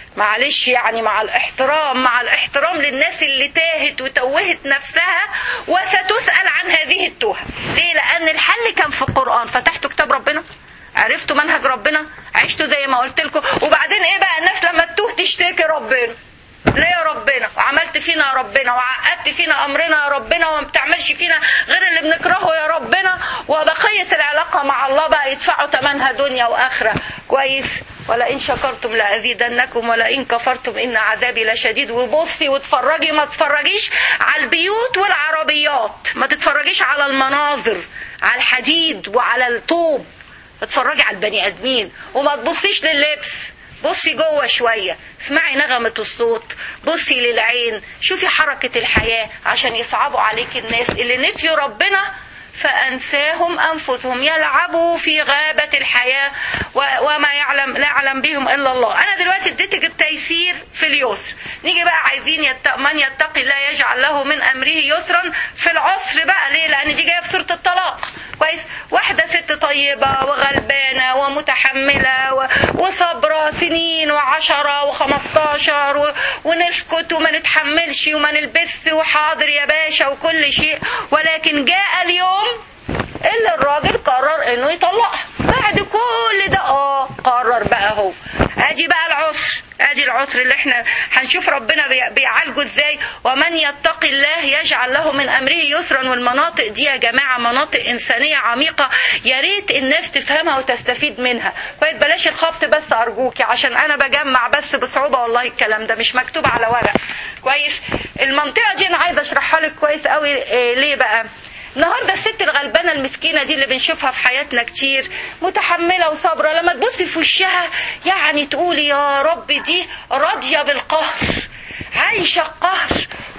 معلش يعني مع الاحترام مع الاحترام للناس اللي تاهت وتوهت نفسها وستسأل عن هذه التوهة ليه لأن الحل كان في القرآن فتحتوا كتاب ربنا عرفتوا منهج ربنا عشتوا زي ما قلت لكم وبعدين ايه بقى الناس لما تتوه تشتكي ربنا ليه يا ربنا وعملت فينا يا ربنا وعقدت فينا امرنا يا ربنا وما بتعملش فينا غير اللي بنكرهه يا ربنا وبقيه العلاقه مع الله بقى يدفعوا ثمنها دنيا واخره كويس ولئن شكرتم لازيدنكم ولئن كفرتم ان عذابي لشديد وبصي واتفرجي ما تتفرجيش على البيوت والعربيات ما تتفرجيش على المناظر على الحديد وعلى الطوب اتفرجي على البني ادمين وما تبصيش لللبس بصي جوه شويه اسمعي نغمه الصوت بصي للعين شوفي حركه الحياه عشان يصعبوا عليك الناس اللي نسيوا ربنا فأنساهم أنفسهم يلعبوا في غابة الحياة و- وما يعلم لا يعلم بهم إلا الله أنا دلوقتي اديتك التيسير في اليسر نيجي بقى عايزين يت... من يتقي الله يجعل له من أمره يسرا في العسر بقى ليه لأن دي جاية في سورة الطلاق كويس واحدة ست طيبة وغلبانة ومتحملة و... وصبرة سنين وعشرة وخمستاشر و... ونسكت وما نتحملش وما نلبس وحاضر يا باشا وكل شيء ولكن جاء اليوم اللي الراجل قرر انه يطلقها بعد كل ده اه قرر بقى هو ادي بقى العسر ادي العسر اللي احنا هنشوف ربنا بي- بيعالجه ازاي ومن يتق الله يجعل له من امره يسرا والمناطق دي يا جماعه مناطق انسانيه عميقه يا ريت الناس تفهمها وتستفيد منها كويس بلاش الخبط بس ارجوكي عشان انا بجمع بس بصعوبه والله الكلام ده مش مكتوب على ورق كويس المنطقه دي انا عايزه اشرحها لك كويس قوي إيه ليه بقى النهارده الست الغلبانه المسكينه دي اللي بنشوفها في حياتنا كتير متحمله وصابره لما تبصي في وشها يعني تقولي يا رب دي راضيه بالقهر عايشه القهر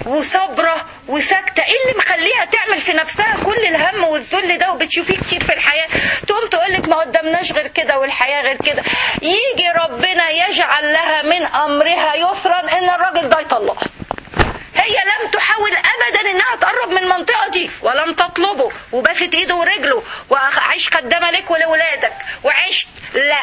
وصابره وساكته ايه اللي مخليها تعمل في نفسها كل الهم والذل ده وبتشوفيه كتير في الحياه تقوم تقول لك ما قدامناش غير كده والحياه غير كده يجي ربنا يجعل لها من امرها يسرا ان الراجل ده يطلقها هي لم تحاول ابدا انها تقرب من المنطقه دي ولم تطلبه وبست ايده ورجله وعيش خدامه لك ولولادك وعشت لا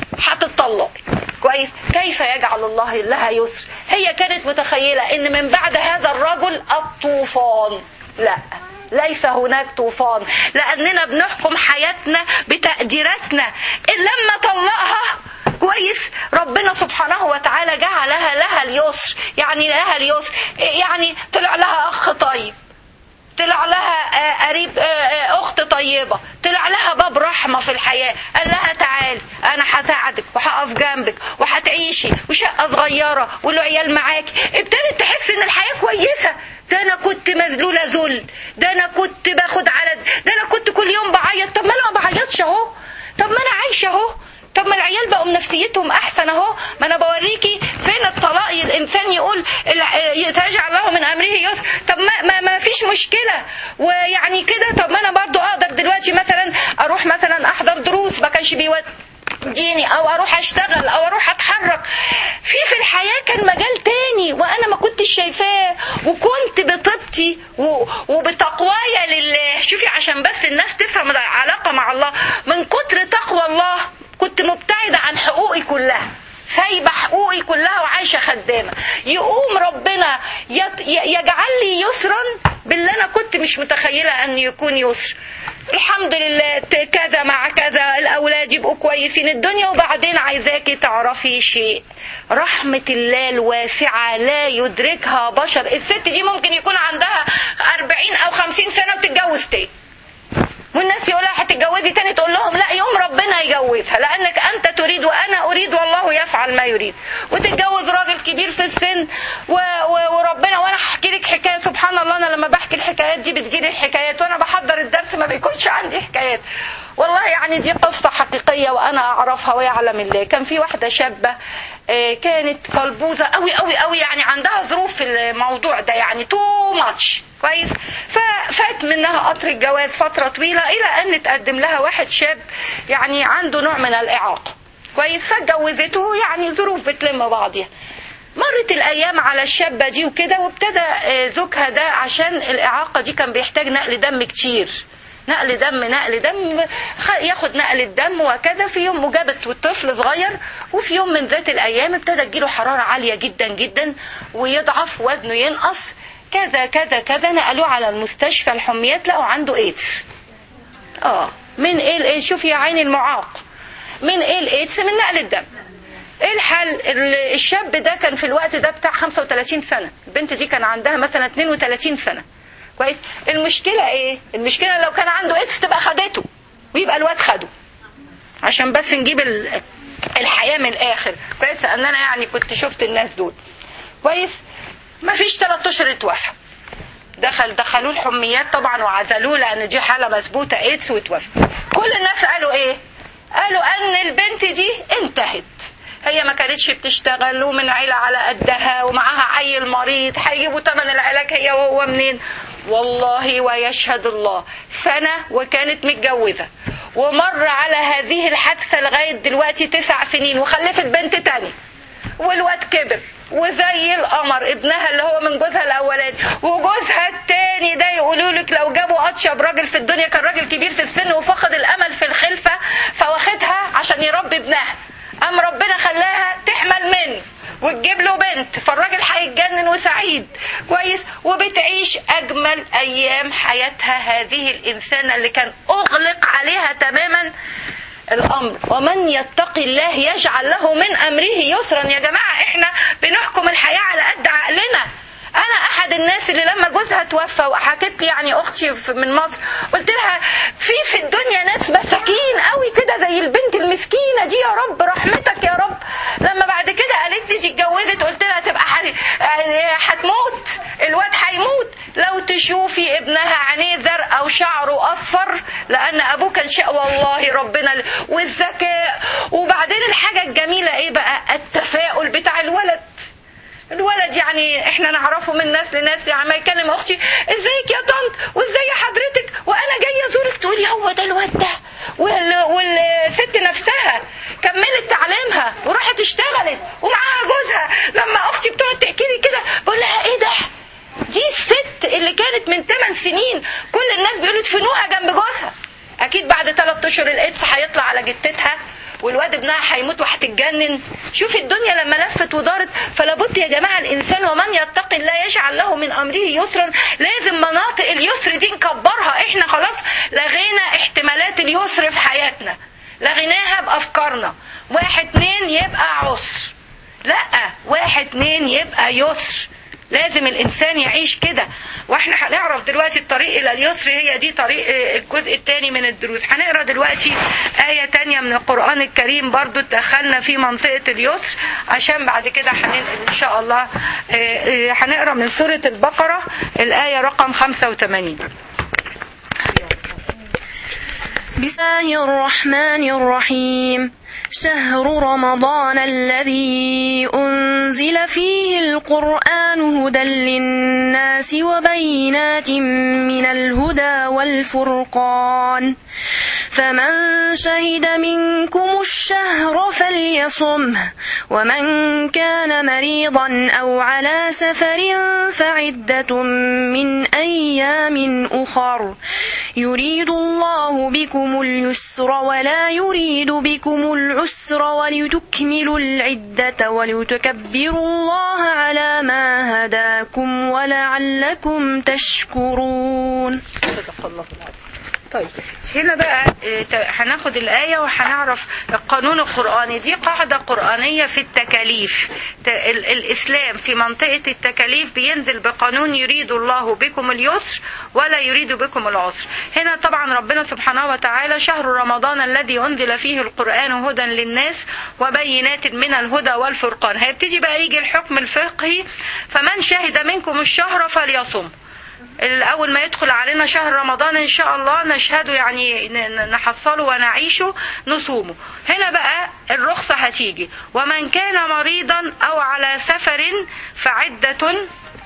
هتطلق كويس كيف يجعل الله لها يسر هي كانت متخيله ان من بعد هذا الرجل الطوفان لا ليس هناك طوفان لاننا بنحكم حياتنا بتقديراتنا إن لما طلقها كويس ربنا سبحانه وتعالى جعلها لها اليسر يعني لها اليسر يعني طلع لها اخ طيب طلع لها آه، قريب آه، آه، اخت طيبه طلع لها باب رحمه في الحياه قال لها تعالي انا هساعدك وهقف جنبك وهتعيشي وشقه صغيره والعيال معاكي ابتدت تحس ان الحياه كويسه ده انا كنت مذلوله ذل ده انا كنت باخد على ده انا كنت كل يوم بعيط طب ما انا ما بعيطش اهو طب ما انا عايشه اهو طب ما العيال بقوا نفسيتهم احسن اهو ما انا بوريكي فين الطلاق الانسان يقول ال- يتجعل له من امره يسر طب ما, ما, ما فيش مشكله ويعني كده طب ما انا برضو اقدر دلوقتي مثلا اروح مثلا احضر دروس ما كانش بيود ديني او اروح اشتغل او اروح اتحرك في في الحياه كان مجال تاني وانا ما كنتش شايفاه وكنت بطيبتي و- وبتقوايا لله شوفي عشان بس الناس تفهم العلاقه مع الله من كتر تقوى الله كنت مبتعده عن حقوقي كلها سايبه حقوقي كلها وعايشه خدامه يقوم ربنا يت- ي- يجعل لي يسرا باللي انا كنت مش متخيله ان يكون يسر الحمد لله ت- كذا مع كذا الاولاد يبقوا كويسين الدنيا وبعدين عايزاكي تعرفي شيء رحمه الله الواسعه لا يدركها بشر الست دي ممكن يكون عندها 40 او 50 سنه وتتجوز تاني والناس يقولها هتتجوزي تاني تقول لهم لا يوم ربنا يجوزها لانك انت تريد وانا اريد والله يفعل ما يريد وتتجوز راجل كبير في السن و... و... وربنا وانا هحكي لك حكايه سبحان الله انا لما بحكي الحكايات دي بتجيلي الحكايات وانا بحضر الدرس ما بيكونش عندي حكايات والله يعني دي قصه حقيقيه وانا اعرفها ويعلم الله كان في واحده شابه آه، كانت قلبوزه قوي قوي قوي يعني عندها ظروف في الموضوع ده يعني تو ماتش كويس ففات منها قطر الجواز فتره طويله الى ان اتقدم لها واحد شاب يعني عنده نوع من الاعاقه كويس فاتجوزته يعني ظروف بتلم بعضيها مرت الايام على الشابه دي وكده وابتدى آه، زوجها ده عشان الاعاقه دي كان بيحتاج نقل دم كتير نقل دم نقل دم خ- ياخد نقل الدم وكذا في يوم وجابت طفل صغير وفي يوم من ذات الايام ابتدى تجيله حراره عاليه جدا جدا ويضعف وزنه ينقص كذا كذا كذا نقلوه على المستشفى الحميات لقوا عنده ايدز اه من ايه الايدز شوفي يا عيني المعاق من ايه الايدز من نقل الدم ايه الحل ال- الشاب ده كان في الوقت ده بتاع 35 سنه البنت دي كان عندها مثلا 32 سنه كويس المشكله ايه المشكله لو كان عنده ايدز تبقى خدته ويبقى الواد خده عشان بس نجيب ال- الحياه من الاخر كويس لان انا يعني كنت شفت الناس دول كويس ما فيش 3 اشهر اتوفى دخل دخلوه الحميات طبعا وعزلوه لان دي حاله مثبوته ايدز وتوفى كل الناس قالوا ايه قالوا ان البنت دي انتهت هي ما كانتش بتشتغل ومن عيلة على قدها ومعاها عيل مريض هيجيبوا تمن العلاج هي وهو منين والله ويشهد الله سنة وكانت متجوزة ومر على هذه الحادثة لغاية دلوقتي تسع سنين وخلفت بنت تانية والواد كبر وزي القمر ابنها اللي هو من جوزها الاولاني وجوزها التاني ده يقولوا لك لو جابوا اطيب راجل في الدنيا كان راجل كبير في السن وفقد الامل في الخلفه فواخدها عشان يربي ابنها قام ربنا خلاها تحمل منه وتجيب له بنت فالراجل هيتجنن وسعيد كويس وبتعيش اجمل ايام حياتها هذه الانسانه اللي كان اغلق عليها تماما الامر ومن يتق الله يجعل له من امره يسرا يا جماعه احنا بنحكم الحياه على قد عقلنا انا احد الناس اللي لما جوزها توفى وحكت لي يعني اختي من مصر قلت لها في في الدنيا ناس مساكين قوي كده زي البنت المسكينه دي يا رب رحمتك يا رب لما بعد كده قالت لي دي اتجوزت قلت لها تبقى هتموت الواد هيموت لو تشوفي ابنها عينيه زرقاء وشعره اصفر لان ابوه كان شاء والله ربنا والذكاء وبعدين الحاجه الجميله ايه بقى التفاؤل بتاع الولد الولد يعني احنا نعرفه من ناس لناس يعني ما يكلم اختي ازيك يا طنط وازاي حضرتك وانا جايه ازورك تقولي هو ده الواد ده وال... والست نفسها كملت تعليمها وراحت اشتغلت ومعاها جوزها لما اختي بتقعد تحكي لي كده بقول لها ايه ده دي الست اللي كانت من 8 سنين كل الناس بيقولوا ادفنوها جنب جوزها اكيد بعد 3 اشهر الايدز هيطلع على جتتها والواد ابنها هيموت وهتتجنن شوفي الدنيا لما لفت ودارت فلابد يا جماعه الانسان ومن يتقي الله يجعل له من امره يسرا لازم مناطق اليسر دي نكبرها احنا خلاص لغينا احتمالات اليسر في حياتنا لغيناها بافكارنا واحد اتنين يبقى عسر لا واحد اتنين يبقى يسر لازم الانسان يعيش كده واحنا هنعرف دلوقتي الطريق الى اليسر هي دي طريق الجزء الثاني من الدروس هنقرا دلوقتي آية تانية من القرآن الكريم برضو دخلنا في منطقة اليسر عشان بعد كده هننقل ان شاء الله هنقرا من سورة البقرة الآية رقم 85 بسم الله الرحمن الرحيم شهر رمضان الذي أنزل فيه القرآن هدى للناس وبينات من الهدى والفرقان فمن شهد منكم الشهر فليصمه ومن كان مريضا أو على سفر فعدة من أيام أخر يريد الله بكم اليسر ولا يريد بكم العسر ولتكملوا العدة ولتكبروا الله على ما هداكم ولعلكم تشكرون صدق الله العظيم طيب هنا بقى هناخد الآية وهنعرف القانون القرآني دي قاعدة قرآنية في التكاليف الإسلام في منطقة التكاليف بينزل بقانون يريد الله بكم اليسر ولا يريد بكم العسر هنا طبعا ربنا سبحانه وتعالى شهر رمضان الذي أنزل فيه القرآن هدى للناس وبينات من الهدى والفرقان هيبتدي بقى يجي الحكم الفقهي فمن شهد منكم الشهر فليصم الأول ما يدخل علينا شهر رمضان إن شاء الله نشهده يعني نحصله ونعيشه نصومه هنا بقى الرخصة هتيجي ومن كان مريضا أو على سفر فعدة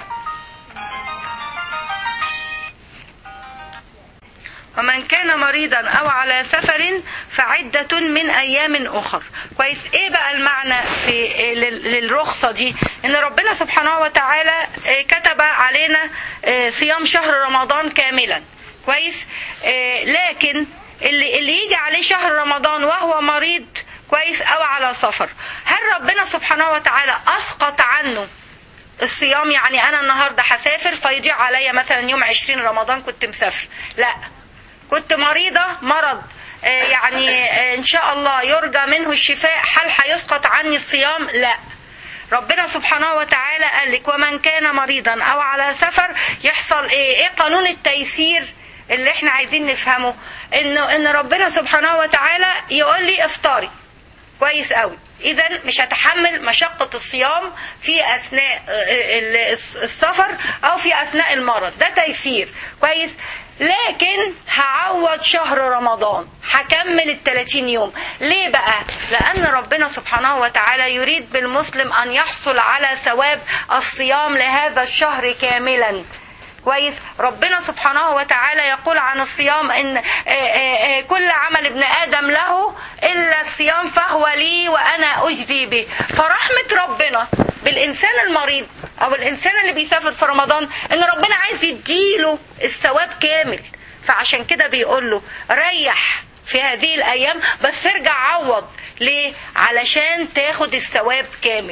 ومن كان مريضا او على سفر فعدة من ايام اخر كويس ايه بقى المعنى في للرخصة دي ان ربنا سبحانه وتعالى كتب علينا صيام شهر رمضان كاملا كويس لكن اللي, اللي يجي عليه شهر رمضان وهو مريض كويس او على سفر هل ربنا سبحانه وتعالى اسقط عنه الصيام يعني انا النهارده هسافر فيضيع عليا مثلا يوم 20 رمضان كنت مسافر لا كنت مريضة مرض يعني إن شاء الله يرجى منه الشفاء هل هيسقط عني الصيام لا ربنا سبحانه وتعالى قال لك ومن كان مريضا او على سفر يحصل ايه ايه قانون التيسير اللي احنا عايزين نفهمه انه ان ربنا سبحانه وتعالى يقول لي افطاري كويس قوي اذا مش هتحمل مشقة الصيام في اثناء السفر او في اثناء المرض ده تيسير كويس لكن هعوض شهر رمضان هكمل ال 30 يوم ليه بقى لان ربنا سبحانه وتعالى يريد بالمسلم ان يحصل على ثواب الصيام لهذا الشهر كاملا كويس ربنا سبحانه وتعالى يقول عن الصيام ان كل عمل ابن ادم له الا الصيام فهو لي وانا اجزي به فرحمه ربنا بالانسان المريض او الانسان اللي بيسافر في رمضان ان ربنا عايز يديله الثواب كامل فعشان كده بيقول له ريح في هذه الايام بس ارجع عوض ليه علشان تاخد الثواب كامل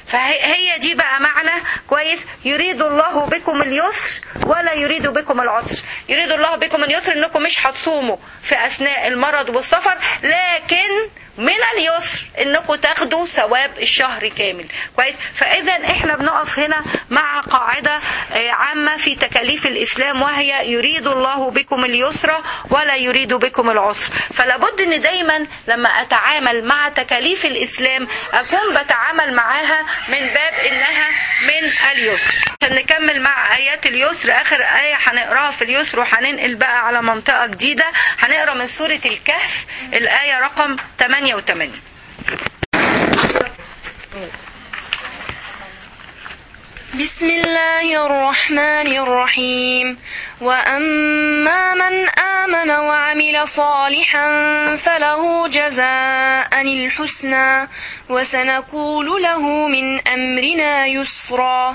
فهي دي بقى معنى كويس يريد الله بكم اليسر ولا يريد بكم العسر يريد الله بكم اليسر انكم مش هتصوموا في اثناء المرض والسفر لكن من اليسر انكم تاخدوا ثواب الشهر كامل كويس فاذا احنا بنقف هنا مع قاعده آه، عامه في تكاليف الاسلام وهي يريد الله بكم اليسر ولا يريد بكم العسر فلا بد ان دايما لما اتعامل مع تكاليف الاسلام اكون بتعامل معاها من باب انها من اليسر عشان نكمل مع ايات اليسر اخر ايه هنقراها في اليسر وهننقل بقى على منطقه جديده هنقرا من سوره الكهف الايه رقم 88 بسم الله الرحمن الرحيم وأما من آمن وعمل صالحا فله جزاء الحسنى وسنقول له من أمرنا يسرا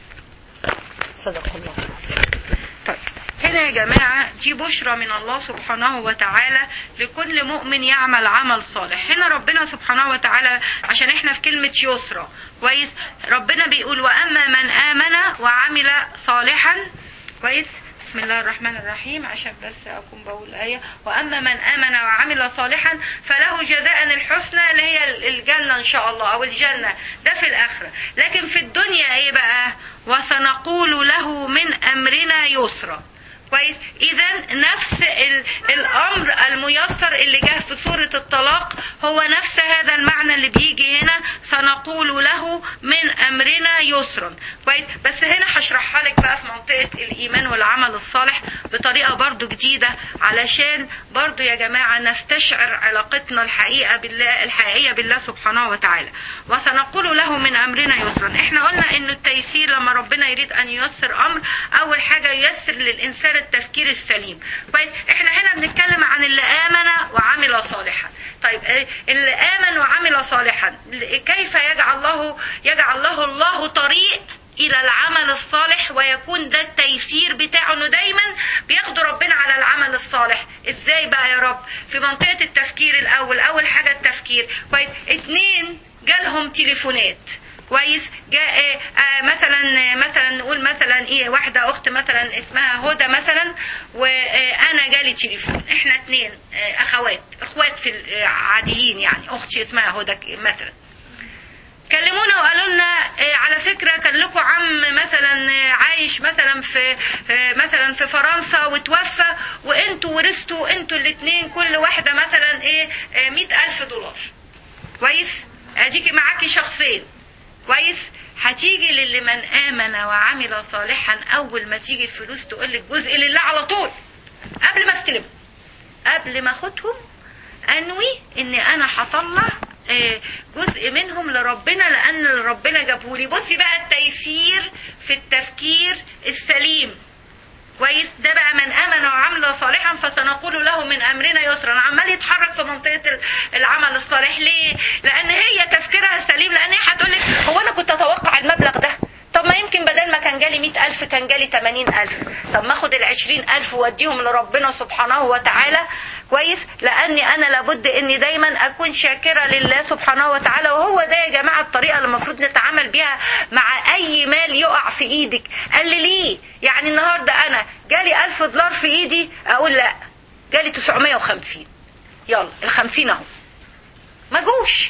صدق الله طيب هنا يا جماعة دي بشرى من الله سبحانه وتعالى لكل مؤمن يعمل عمل صالح هنا ربنا سبحانه وتعالى عشان احنا في كلمة يسرى كويس ربنا بيقول وأما من آمن وعمل صالحا كويس بسم الله الرحمن الرحيم عشان بس أكون بقول الآية وأما من آمن وعمل صالحا فله جزاء الحسنى اللي هي الجنة إن شاء الله أو الجنة ده في الآخرة لكن في الدنيا إيه بقى وسنقول له من أمرنا يسرا كويس اذا نفس ال- الامر الميسر اللي جه في سوره الطلاق هو نفس هذا المعنى اللي بيجي هنا سنقول له من امرنا يسرا كويس بس هنا هشرحها لك بقى في منطقه الايمان والعمل الصالح بطريقه برضو جديده علشان برضو يا جماعه نستشعر علاقتنا الحقيقه بالله الحقيقيه بالله سبحانه وتعالى وسنقول له من امرنا يسرا احنا قلنا انه التيسير لما ربنا يريد ان ييسر امر اول حاجه ييسر للانسان التفكير السليم كويس احنا هنا بنتكلم عن اللي امن وعمل صالحا طيب اه، اللي امن وعمل صالحا كيف يجعل الله يجعل له الله طريق الى العمل الصالح ويكون ده التيسير بتاعه انه دايما بياخدوا ربنا على العمل الصالح ازاي بقى يا رب في منطقه التفكير الاول اول حاجه التفكير كويس اتنين جالهم تليفونات كويس جاء آه، آه، مثلا آه، مثلا نقول مثلا ايه واحده اخت مثلا اسمها هدى مثلا وانا جالي تليفون احنا اتنين آه، اخوات اخوات في ال- آه، عاديين يعني اختي اسمها هدى ك- مثلا كلمونا وقالوا لنا آه، على فكره كان لكم عم مثلا آه، عايش مثلا في آه، مثلا في فرنسا وتوفى وانتوا ورثتوا انتوا الاثنين كل واحده مثلا ايه مئة ألف دولار كويس اديكي معاكي شخصين كويس هتيجي للي من امن وعمل صالحا اول ما تيجي الفلوس تقول لك جزء لله على طول قبل ما استلم قبل ما اخدهم انوي اني انا هطلع آه، جزء منهم لربنا لان ربنا جابهولي بصي بقى التيسير في التفكير السليم كويس ده بقى من امن وعمل صالحا فسنقول له من امرنا يسرا عمال يتحرك في منطقه ال- العمل الصالح ليه لان هي تفكيرها سليم لان هي هتقول لك هو انا كنت اتوقع المبلغ ده طب ما يمكن بدل ما كان جالي مئة ألف كان جالي تمانين ألف طب ما أخد العشرين ألف وأديهم لربنا سبحانه وتعالى كويس لأني أنا لابد إني دايما أكون شاكرة لله سبحانه وتعالى وهو ده يا جماعة الطريقة اللي المفروض نتعامل بيها مع أي مال يقع في إيدك قال لي ليه يعني النهاردة أنا جالي ألف دولار في إيدي أقول لا جالي 950 يلا الخمسين أهو ما جوش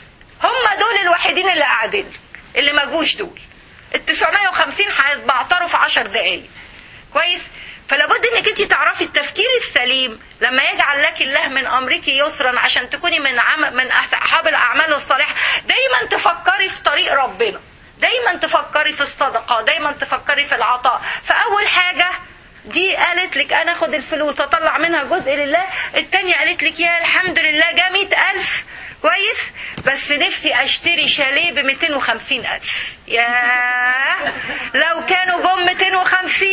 هم دول الوحيدين اللي قاعدين لك اللي ما جوش دول ال 950 هيتبعتروا في 10 دقايق كويس فلابد انك انت تعرفي التفكير السليم لما يجعل لك الله من امرك يسرا عشان تكوني من عم من اصحاب الاعمال الصالحه دايما تفكري في طريق ربنا دايما تفكري في الصدقه دايما تفكري في العطاء فاول حاجه دي قالت لك انا اخد الفلوس اطلع منها جزء لله التانية قالت لك يا الحمد لله جا مئة الف كويس بس نفسي اشتري شاليه ب 250 الف يا لو كانوا جم 250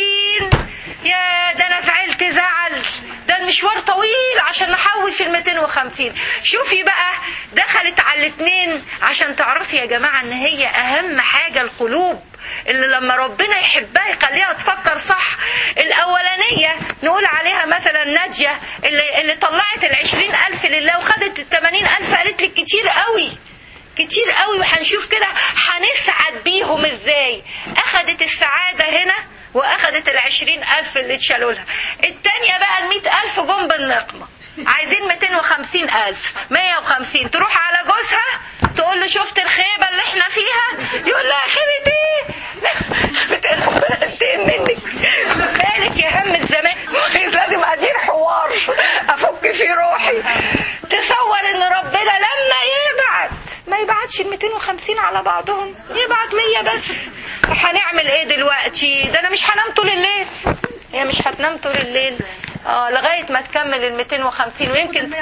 يا ده انا زعلت زعل ده المشوار طويل عشان نحوش ال 250 شوفي بقى دخلت على الاثنين عشان تعرفي يا جماعه ان هي اهم حاجه القلوب اللي لما ربنا يحبها يخليها تفكر صح الأولانية نقول عليها مثلا نادية اللي, اللي طلعت العشرين ألف لله وخدت التمانين ألف قالت لك كتير قوي كتير قوي هنشوف كده هنسعد بيهم ازاي اخدت السعادة هنا واخدت العشرين الف اللي اتشالوا لها التانية بقى المئة الف جم بالنقمة عايزين 250 ألف 150 تروح على جوزها تقول له شفت الخيبة اللي احنا فيها يقول لها خيبة ايه ربنا ينتقم منك مالك يا هم الزمان لازم ادير حوار افك فيه روحي تصور ان ربنا لما يبعت ما يبعتش ال 250 على بعضهم يبعت 100 بس هنعمل ايه دلوقتي ده انا مش هنام طول الليل هي مش هتنام طول الليل اه لغايه ما تكمل ال 250 ويمكن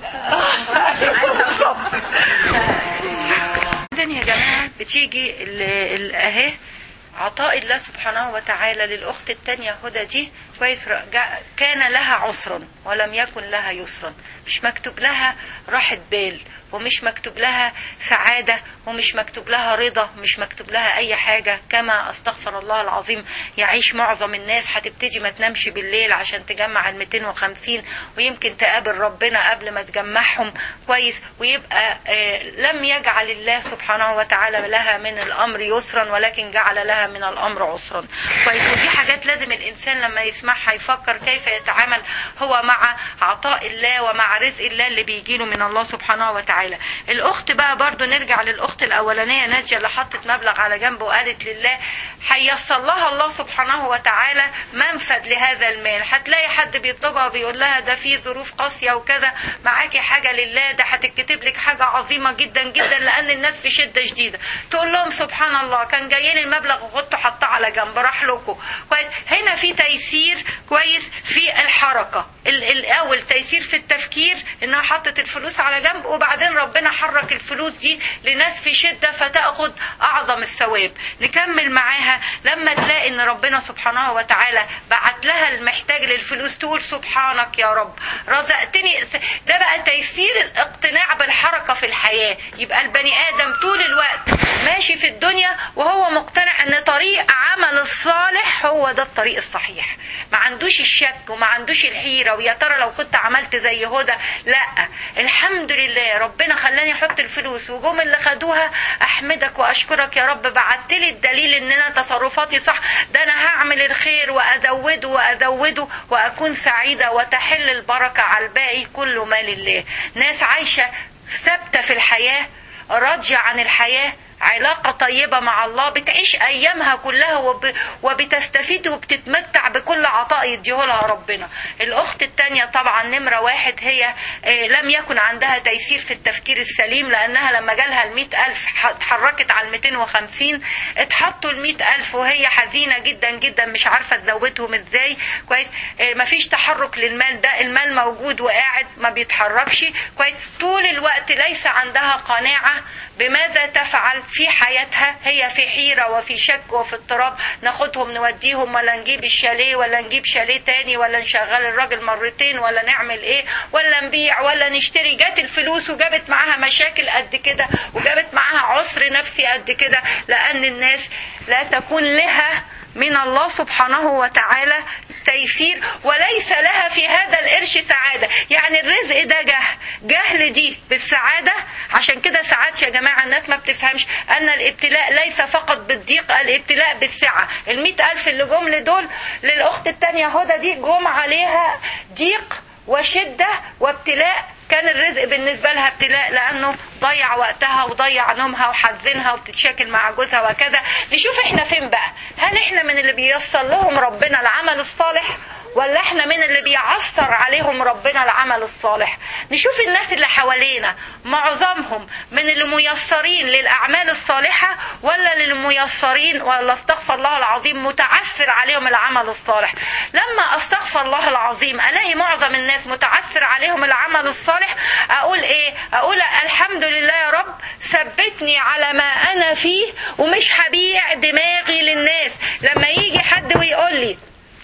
بعدين يا جماعه بتيجي ال- ال- اهي عطاء الله سبحانه وتعالى للأخت التانية هدى دي كويس جا- كان لها عسرا ولم يكن لها يسرا مش مكتوب لها راحة بال ومش مكتوب لها سعادة ومش مكتوب لها رضا مش مكتوب لها أي حاجة كما أستغفر الله العظيم يعيش معظم الناس هتبتدي ما تنامش بالليل عشان تجمع ال 250 ويمكن تقابل ربنا قبل ما تجمعهم كويس ويبقى آه، لم يجعل الله سبحانه وتعالى لها من الأمر يسرا ولكن جعل لها من الأمر عسرا كويس ودي حاجات لازم الإنسان لما يسمعها يفكر كيف يتعامل هو مع عطاء الله ومع رزق الله اللي بيجيله من الله سبحانه وتعالى الأخت بقى برضو نرجع للأخت الأولانية نادية اللي حطت مبلغ على جنب وقالت لله هيسر لها الله سبحانه وتعالى منفذ لهذا المال هتلاقي حد بيطلبها وبيقول لها ده في ظروف قاسية وكذا معاكي حاجة لله ده هتتكتب لك حاجة عظيمة جدا جدا لأن الناس في شدة شديدة تقول لهم سبحان الله كان جايين المبلغ وكنتوا حاطاه على جنب راح لكم كويس هنا في تيسير كويس في الحركة ال- الأول تيسير في التفكير إنها حطت الفلوس على جنب وبعدين ربنا حرك الفلوس دي لناس في شدة فتأخذ أعظم الثواب نكمل معاها لما تلاقي إن ربنا سبحانه وتعالى بعت لها المحتاج للفلوس تقول سبحانك يا رب رزقتني ده بقى تيسير الاقتناع بالحركة في الحياة يبقى البني آدم طول الوقت ماشي في الدنيا وهو مقتنع ان طريق عمل الصالح هو ده الطريق الصحيح ما عندوش الشك وما عندوش الحيرة ويا ترى لو كنت عملت زي هدى لا الحمد لله ربنا خلاني احط الفلوس وجم اللي خدوها احمدك واشكرك يا رب بعت لي الدليل ان انا تصرفاتي صح ده انا هعمل الخير وازوده وازوده واكون سعيدة وتحل البركة على الباقي كله مال الله ناس عايشة ثابتة في الحياة راضية عن الحياة علاقة طيبة مع الله بتعيش أيامها كلها وب... وبتستفيد وبتتمتع بكل عطاء يديهولها ربنا الأخت التانية طبعا نمرة واحد هي آه، لم يكن عندها تيسير في التفكير السليم لأنها لما جالها المئة ألف ح- اتحركت على الميتين وخمسين اتحطوا المئة ألف وهي حزينة جدا جدا مش عارفة تزودهم ازاي كويس آه، مفيش تحرك للمال ده المال موجود وقاعد ما بيتحركش كويس طول الوقت ليس عندها قناعة بماذا تفعل في حياتها هي في حيرة وفي شك وفي اضطراب ناخدهم نوديهم ولا نجيب الشاليه ولا نجيب شاليه تاني ولا نشغل الراجل مرتين ولا نعمل ايه ولا نبيع ولا نشتري جات الفلوس وجابت معاها مشاكل قد كده وجابت معاها عسر نفسي قد كده لان الناس لا تكون لها من الله سبحانه وتعالى تيسير وليس لها في هذا القرش سعادة يعني الرزق ده جه جهل دي بالسعادة عشان كده ساعات يا جماعة الناس ما بتفهمش أن الابتلاء ليس فقط بالضيق الابتلاء بالسعة المئة ألف اللي جم لدول للأخت التانية هدى دي جم عليها ضيق وشدة وابتلاء كان الرزق بالنسبة لها ابتلاء لأنه ضيع وقتها وضيع نومها وحزنها وبتتشاكل مع جوزها وكذا نشوف احنا فين بقى هل احنا من اللي بييسر لهم ربنا العمل الصالح ولا احنا من اللي بيعثر عليهم ربنا العمل الصالح نشوف الناس اللي حوالينا معظمهم من اللي ميسرين للأعمال الصالحة ولا للميسرين ولا استغفر الله العظيم متعثر عليهم العمل الصالح لما استغفر الله العظيم الاقي معظم الناس متعثر عليهم العمل الصالح اقول ايه اقول الحمد لله يا رب ثبتني على ما انا فيه ومش هبيع دماغي للناس لما يجي حد ويقول لي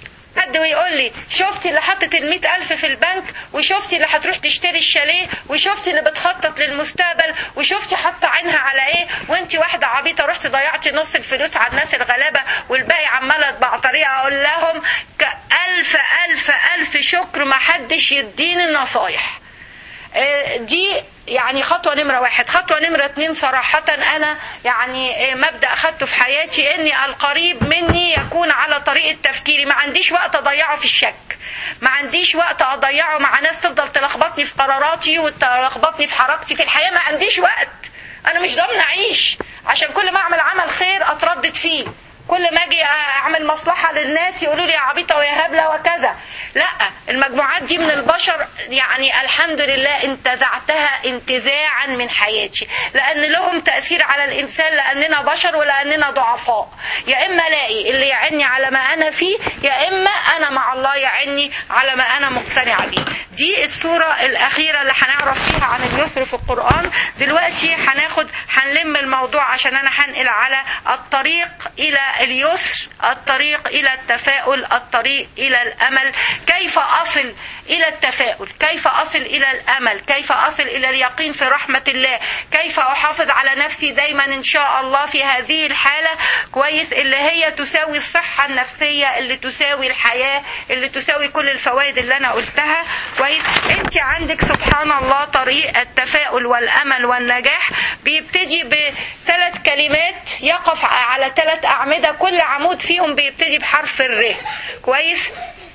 حد ويقول لي شفتي اللي حطت المئة ألف في البنك وشفتي اللي هتروح تشتري الشاليه وشفتي اللي بتخطط للمستقبل وشفتي حاطة عينها على ايه وانت واحدة عبيطة رحتي ضيعتي نص الفلوس على الناس الغلابة والباقي عمالة بطريقة اقول لهم ك- ألف ألف ألف شكر ما حدش يديني النصايح آه، دي يعني خطوة نمرة واحد خطوة نمرة اتنين صراحة أنا يعني مبدأ أخدته في حياتي إني القريب مني يكون على طريقة تفكيري ما عنديش وقت أضيعه في الشك ما عنديش وقت أضيعه مع ناس تفضل تلخبطني في قراراتي وتلخبطني في حركتي في الحياة ما عنديش وقت أنا مش ضامنة أعيش عشان كل ما أعمل عمل خير أتردد فيه كل ما اجي اعمل مصلحه للناس يقولوا لي يا عبيطه ويا هبله وكذا لا المجموعات دي من البشر يعني الحمد لله انتزعتها انتزاعا من حياتي لان لهم تاثير على الانسان لاننا بشر ولاننا ضعفاء يا اما الاقي اللي يعني على ما انا فيه يا اما انا مع الله يعني على ما انا مقتنعه بيه دي الصوره الاخيره اللي هنعرف فيها عن اليسر في القران دلوقتي هناخد هنلم الموضوع عشان انا هنقل على الطريق الى اليسر الطريق الى التفاؤل الطريق الى الامل كيف اصل الى التفاؤل كيف اصل الى الامل كيف اصل الى اليقين في رحمه الله كيف احافظ على نفسي دايما ان شاء الله في هذه الحاله كويس اللي هي تساوي الصحه النفسيه اللي تساوي الحياه اللي تساوي كل الفوائد اللي انا قلتها كويس انت عندك سبحان الله طريق التفاؤل والامل والنجاح بيبتدي بثلاث كلمات يقف على ثلاث اعمده كل عمود فيهم بيبتدي بحرف الر كويس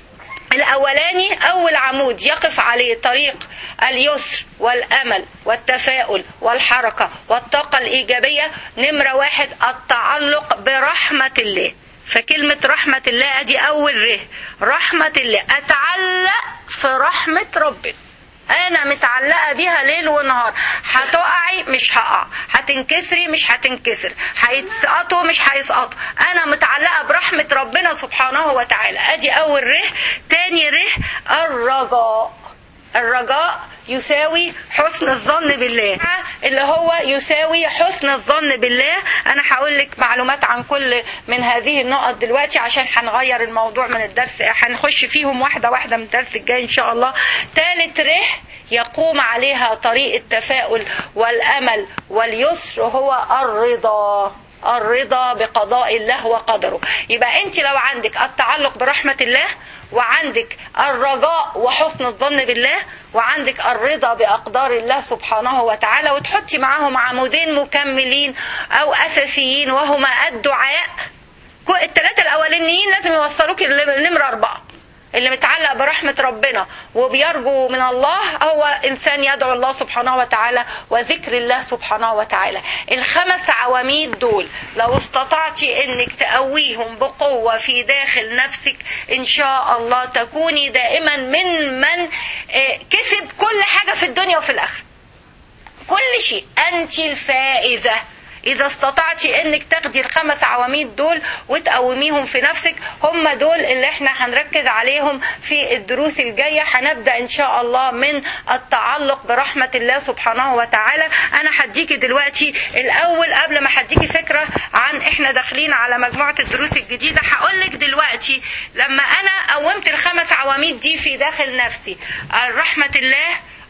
الأولاني أول عمود يقف عليه طريق اليسر والأمل والتفاؤل والحركة والطاقة الإيجابية نمرة واحد التعلق برحمة الله فكلمة رحمة الله أدي أول ره رحمة الله أتعلق في رحمة ربنا انا متعلقه بيها ليل ونهار هتقعي مش هقع هتنكسري مش هتنكسر هيسقطوا مش هيسقطوا انا متعلقه برحمه ربنا سبحانه وتعالى ادي اول ره تاني ره الرجاء الرجاء يساوي حسن الظن بالله اللي هو يساوي حسن الظن بالله انا هقول لك معلومات عن كل من هذه النقط دلوقتي عشان هنغير الموضوع من الدرس هنخش فيهم واحده واحده من الدرس الجاي ان شاء الله ثالث ره يقوم عليها طريق التفاؤل والامل واليسر هو الرضا الرضا بقضاء الله وقدره يبقى انت لو عندك التعلق برحمه الله وعندك الرجاء وحسن الظن بالله وعندك الرضا بأقدار الله سبحانه وتعالى وتحطي معاهم عمودين مكملين أو أساسيين وهما الدعاء الثلاثة الأولانيين لازم يوصلوك لنمرة أربعة اللي متعلق برحمة ربنا وبيرجو من الله هو إنسان يدعو الله سبحانه وتعالى وذكر الله سبحانه وتعالى الخمس عواميد دول لو استطعتي انك تقويهم بقوة في داخل نفسك ان شاء الله تكوني دائما من من كسب كل حاجة في الدنيا وفي الآخرة كل شيء أنت الفائزة إذا استطعتي إنك تاخدي الخمس عواميد دول وتقوميهم في نفسك هم دول اللي إحنا هنركز عليهم في الدروس الجاية هنبدأ إن شاء الله من التعلق برحمة الله سبحانه وتعالى أنا هديكي دلوقتي الأول قبل ما هديكي فكرة عن إحنا داخلين على مجموعة الدروس الجديدة هقولك دلوقتي لما أنا قومت الخمس عواميد دي في داخل نفسي رحمة الله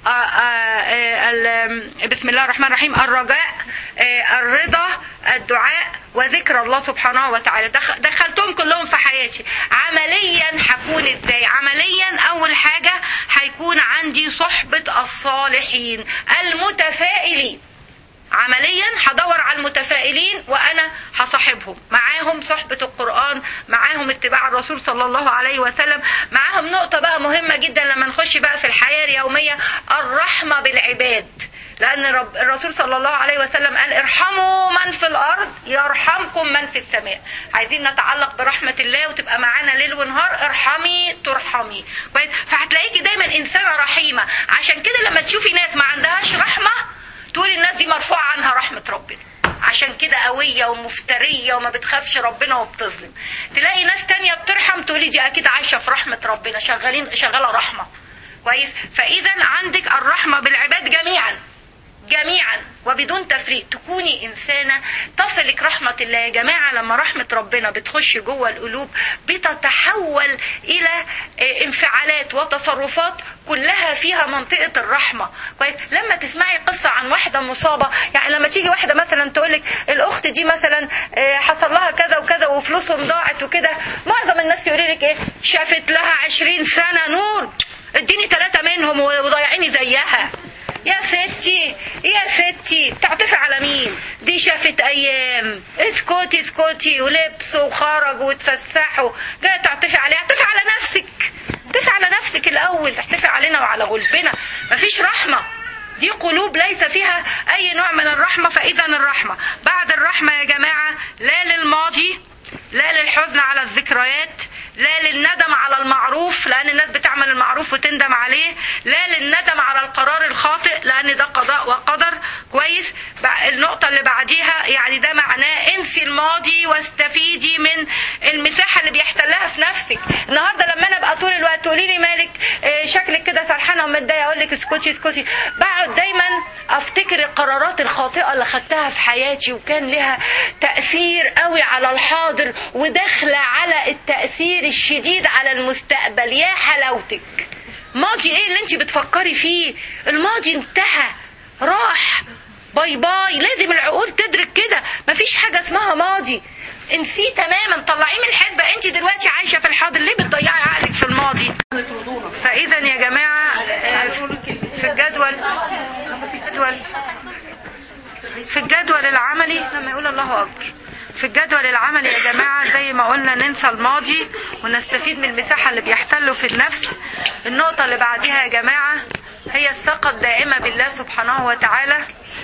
بسم الله الرحمن الرحيم الرجاء الرضا الدعاء وذكر الله سبحانه وتعالى دخلتهم كلهم في حياتي عمليا هكون ازاي عمليا اول حاجه هيكون عندي صحبه الصالحين المتفائلين عمليا هدور على المتفائلين وانا هصاحبهم معاهم صحبة القرآن معاهم اتباع الرسول صلى الله عليه وسلم معاهم نقطة بقى مهمة جدا لما نخش بقى في الحياة اليومية الرحمة بالعباد لأن رب الرسول صلى الله عليه وسلم قال ارحموا من في الأرض يرحمكم من في السماء عايزين نتعلق برحمة الله وتبقى معانا ليل ونهار ارحمي ترحمي كويس فهتلاقيكي دايما إنسانة رحيمة عشان كده لما تشوفي ناس ما عندهاش رحمة تقولي الناس دي مرفوعة عنها رحمة ربنا عشان كده قوية ومفترية وما بتخافش ربنا وبتظلم تلاقي ناس تانية بترحم تقولي دي أكيد عايشة في رحمة ربنا شغالين شغالة رحمة كويس فإذا عندك الرحمة بالعباد جميعا جميعا وبدون تفريق تكوني إنسانة تصلك رحمة الله يا جماعة لما رحمة ربنا بتخش جوه القلوب بتتحول إلى انفعالات وتصرفات كلها فيها منطقة الرحمة كويس لما تسمعي قصة عن واحدة مصابة يعني لما تيجي واحدة مثلا تقولك الأخت دي مثلا حصل لها كذا وكذا وفلوسهم ضاعت وكده معظم الناس يقول لك إيه شافت لها عشرين سنة نور اديني ثلاثة منهم وضيعيني زيها يا ستي يا ستي بتعطفي على مين دي شافت ايام اسكتي اسكتي ولبسوا وخرجوا واتفسحوا جايه تعطفي عليها اعطفي على نفسك اعطفي على نفسك الاول اعطفي علينا وعلى غلبنا مفيش رحمه دي قلوب ليس فيها اي نوع من الرحمه فاذا الرحمه بعد الرحمه يا جماعه لا للماضي لا للحزن على الذكريات لا للندم على المعروف لان الناس بتعمل المعروف وتندم عليه لا للندم على القرار الخاطئ لان ده قضاء وقدر كويس النقطة اللي بعديها يعني ده معناه انسي الماضي واستفيدي من المساحة اللي بيحتلها في نفسك النهاردة لما انا ابقى طول الوقت تقولي لي مالك آه، شكلك كده سرحانة ومتضايقة اقول لك اسكتي اسكتي بقعد دايما افتكر القرارات الخاطئة اللي خدتها في حياتي وكان لها تأثير قوي على الحاضر وداخلة على التأثير الشديد على المستقبل يا حلاوتك ماضي ايه اللي انت بتفكري فيه الماضي انتهى راح باي باي لازم العقول تدرك كده مفيش حاجة اسمها ماضي انسيه تماما طلعيه من الحسبة انت دلوقتي عايشة في الحاضر ليه بتضيعي عقلك في الماضي فاذا يا جماعة آه، في الجدول الجدول في الجدول العملي لما يقول الله اكبر في الجدول العملي يا جماعة زي ما قلنا ننسى الماضي ونستفيد من المساحة اللي بيحتله في النفس النقطة اللي بعديها يا جماعة هي الثقة الدائمة بالله سبحانه وتعالى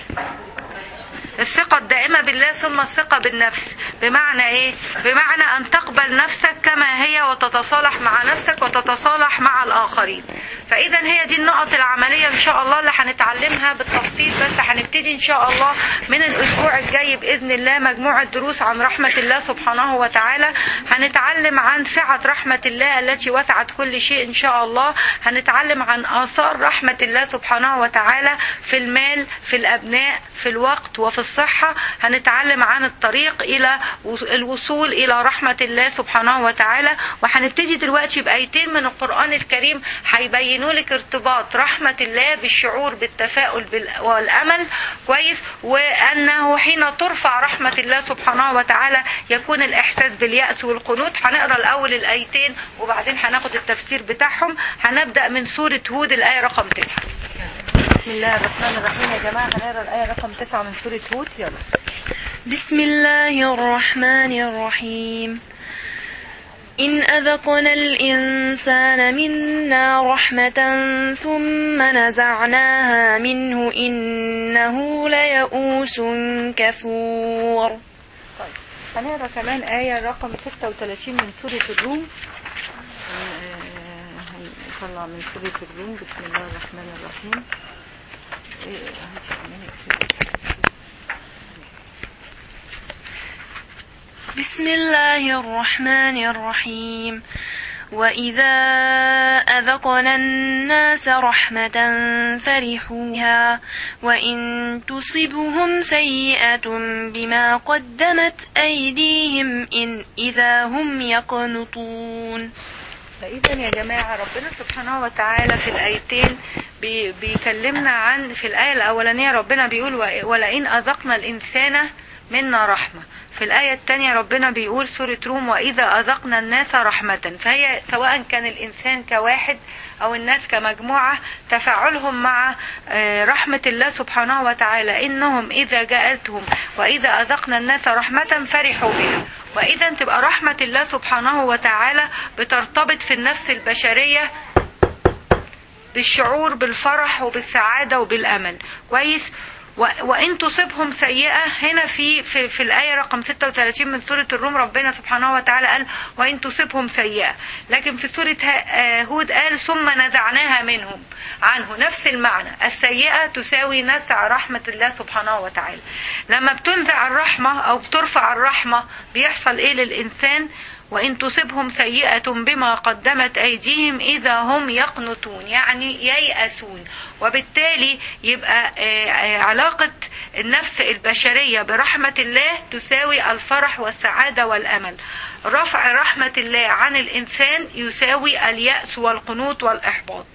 الثقة الدائمة بالله ثم الثقة بالنفس بمعنى ايه بمعنى ان تقبل نفسك كما هي وتتصالح مع نفسك وتتصالح مع الاخرين فاذا هي دي النقط العملية ان شاء الله اللي هنتعلمها بالتفصيل بس هنبتدي ان شاء الله من الاسبوع الجاي باذن الله مجموعة دروس عن رحمة الله سبحانه وتعالى هنتعلم عن سعة رحمة الله التي وسعت كل شيء ان شاء الله هنتعلم عن اثار رحمة الله سبحانه وتعالى في المال في الابناء في الوقت وفي الصحة هنتعلم عن الطريق إلى الوصول إلى رحمة الله سبحانه وتعالى وهنبتدي دلوقتي بآيتين من القرآن الكريم هيبينوا لك ارتباط رحمة الله بالشعور بالتفاؤل بال- والأمل كويس وأنه حين ترفع رحمة الله سبحانه وتعالى يكون الإحساس باليأس والقنوط هنقرأ الأول الآيتين وبعدين هناخد التفسير بتاعهم هنبدأ من سورة هود الآية رقم تسعة بسم الله الرحمن الرحيم يا جماعة هنقرا الآية رقم تسعة من سورة هود يلا بسم الله الرحمن الرحيم إن أذقنا الإنسان منا رحمة ثم نزعناها منه إنه ليئوس كفور طيب هنقرا كمان آية رقم 36 من سورة الروم آه، هنطلع من سورة الروم بسم الله الرحمن الرحيم إيه، هاتي كمان اكتبي. بسم الله الرحمن الرحيم وإذا أذقنا الناس رحمة فرحوا بها وإن تصبهم سيئة بما قدمت أيديهم إن إذا هم يقنطون فإذا يا جماعة ربنا سبحانه وتعالى في الآيتين بي بيكلمنا عن في الآية الأولانية ربنا بيقول "و- ولئن أذقنا الإنسان منا رحمة في الآية الثانية ربنا بيقول سورة روم وإذا أذقنا الناس رحمة فهي سواء كان الإنسان كواحد أو الناس كمجموعة تفاعلهم مع آه، رحمة الله سبحانه وتعالى إنهم إذا جاءتهم وإذا أذقنا الناس رحمة فرحوا بها وإذا تبقى رحمة الله سبحانه وتعالى بترتبط في النفس البشرية بالشعور بالفرح وبالسعادة وبالأمل كويس و- وإن تصبهم سيئة هنا في, في في الآية رقم 36 من سورة الروم ربنا سبحانه وتعالى قال وإن تصبهم سيئة لكن في سورة ه- آه، هود قال ثم نزعناها منهم عنه نفس المعنى السيئة تساوي نزع رحمة الله سبحانه وتعالى لما بتنزع الرحمة أو بترفع الرحمة بيحصل إيه للإنسان وإن تصبهم سيئة بما قدمت أيديهم إذا هم يقنطون يعني ييأسون وبالتالي يبقى آه، آه، علاقة النفس البشرية برحمة الله تساوي الفرح والسعادة والأمل رفع رحمة الله عن الإنسان يساوي اليأس والقنوط والإحباط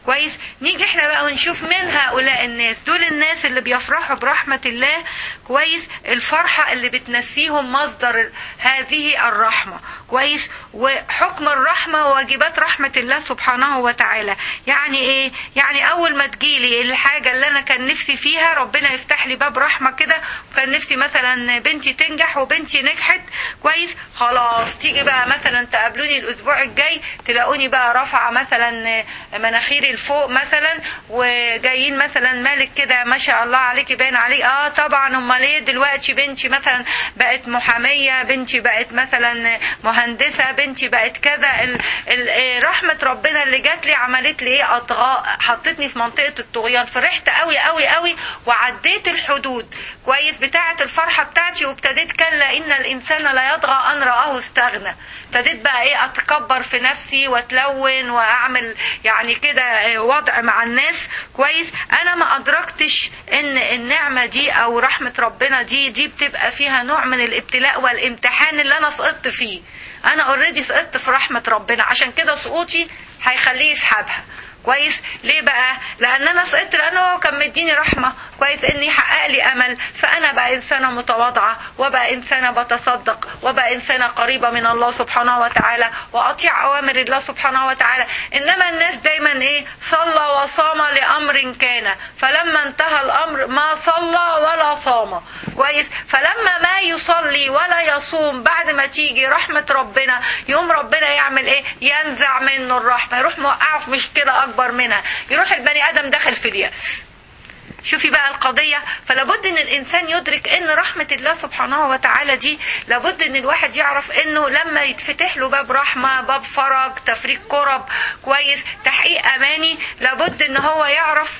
كويس نيجي احنا بقى ونشوف من هؤلاء الناس دول الناس اللي بيفرحوا برحمة الله كويس الفرحة اللي بتنسيهم مصدر هذه الرحمة كويس وحكم الرحمة وواجبات رحمة الله سبحانه وتعالى يعني ايه يعني اول ما تجيلي الحاجة اللي انا كان نفسي فيها ربنا يفتح لي باب رحمة كده وكان نفسي مثلا بنتي تنجح وبنتي نجحت كويس خلاص تيجي بقى مثلا تقابلوني الاسبوع الجاي تلاقوني بقى رافعة مثلا مناخيري لفوق مثلا وجايين مثلا مالك كده ما شاء الله عليكي باين عليك اه طبعا امال ايه دلوقتي بنتي مثلا بقت محامية بنتي بقت مثلا مهندسة بنتي بقت كذا ال... ال... إيه رحمة ربنا اللي جات لي عملت لي ايه اطغاء حطتني في منطقة الطغيان فرحت قوي قوي قوي وعديت الحدود كويس بتاعة الفرحة بتاعتي وابتديت كلا ان الانسان لا يطغى ان رآه استغنى ابتديت بقى ايه اتكبر في نفسي واتلون واعمل يعني كده وضع مع الناس كويس انا ما ادركتش ان النعمة دي او رحمة ربنا دي دي بتبقى فيها نوع من الابتلاء والامتحان اللي انا سقطت فيه انا اوريدي سقطت في رحمة ربنا عشان كده سقوطي هيخليه يسحبها كويس ليه بقى لان انا سقطت لانه هو كان مديني رحمه كويس ان يحقق لي امل فانا بقى انسانه متواضعه وبقى انسانه بتصدق وبقى انسانه قريبه من الله سبحانه وتعالى واطيع اوامر الله سبحانه وتعالى انما الناس دايما ايه صلى وصام لامر كان فلما انتهى الامر ما صلى ولا صام كويس فلما ما يصلي ولا يصوم بعد ما تيجي رحمه ربنا يوم ربنا يعمل ايه ينزع منه الرحمه يروح موقعه في مشكله اكبر منها يروح البني ادم داخل في الياس شوفي بقى القضية فلابد ان الانسان يدرك ان رحمة الله سبحانه وتعالى دي لابد ان الواحد يعرف انه لما يتفتح له باب رحمة باب فرج تفريج كرب كويس تحقيق اماني لابد ان هو يعرف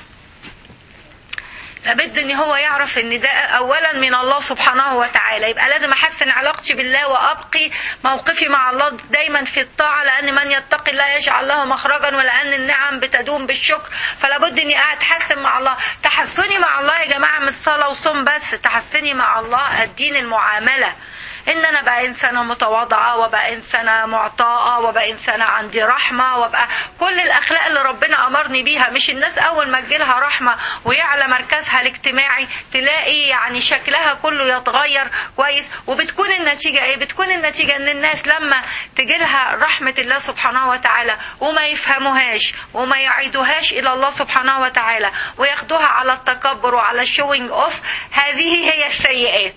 لابد ان هو يعرف ان ده اولا من الله سبحانه وتعالى يبقى لازم احسن علاقتي بالله وابقي موقفي مع الله دايما في الطاعه لان من يتقي الله يجعل له مخرجا ولان النعم بتدوم بالشكر فلابد اني اتحسن مع الله تحسني مع الله يا جماعه مش صلاه وصوم بس تحسني مع الله الدين المعامله ان انا بقى انسانه متواضعه وبقى انسانه معطاءه وبقى انسانه عندي رحمه وبقى كل الاخلاق اللي ربنا امرني بيها مش الناس اول ما تجيلها رحمه ويعلى مركزها الاجتماعي تلاقي يعني شكلها كله يتغير كويس وبتكون النتيجه ايه بتكون النتيجه ان الناس لما تجيلها رحمه الله سبحانه وتعالى وما يفهموهاش وما يعيدوهاش الى الله سبحانه وتعالى وياخدوها على التكبر وعلى الشوينج اوف هذه هي السيئات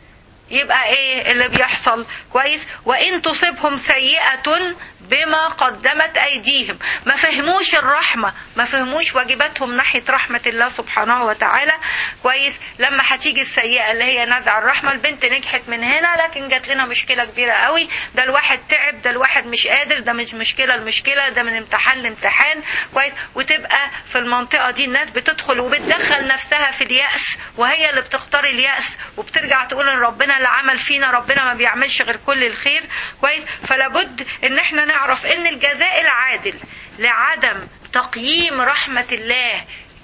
يبقى ايه اللي بيحصل كويس وان تصبهم سيئة بما قدمت ايديهم ما فهموش الرحمة ما فهموش واجباتهم ناحية رحمة الله سبحانه وتعالى كويس لما هتيجي السيئة اللي هي نزع الرحمة البنت نجحت من هنا لكن جات لنا مشكلة كبيرة قوي ده الواحد تعب ده الواحد مش قادر ده مش مشكلة المشكلة ده من امتحان لامتحان كويس وتبقى في المنطقة دي الناس بتدخل وبتدخل نفسها في اليأس وهي اللي بتختار اليأس وبترجع تقول ان ربنا اللي عمل فينا ربنا ما بيعملش غير كل الخير كويس فلابد ان احنا نعرف ان الجزاء العادل لعدم تقييم رحمة الله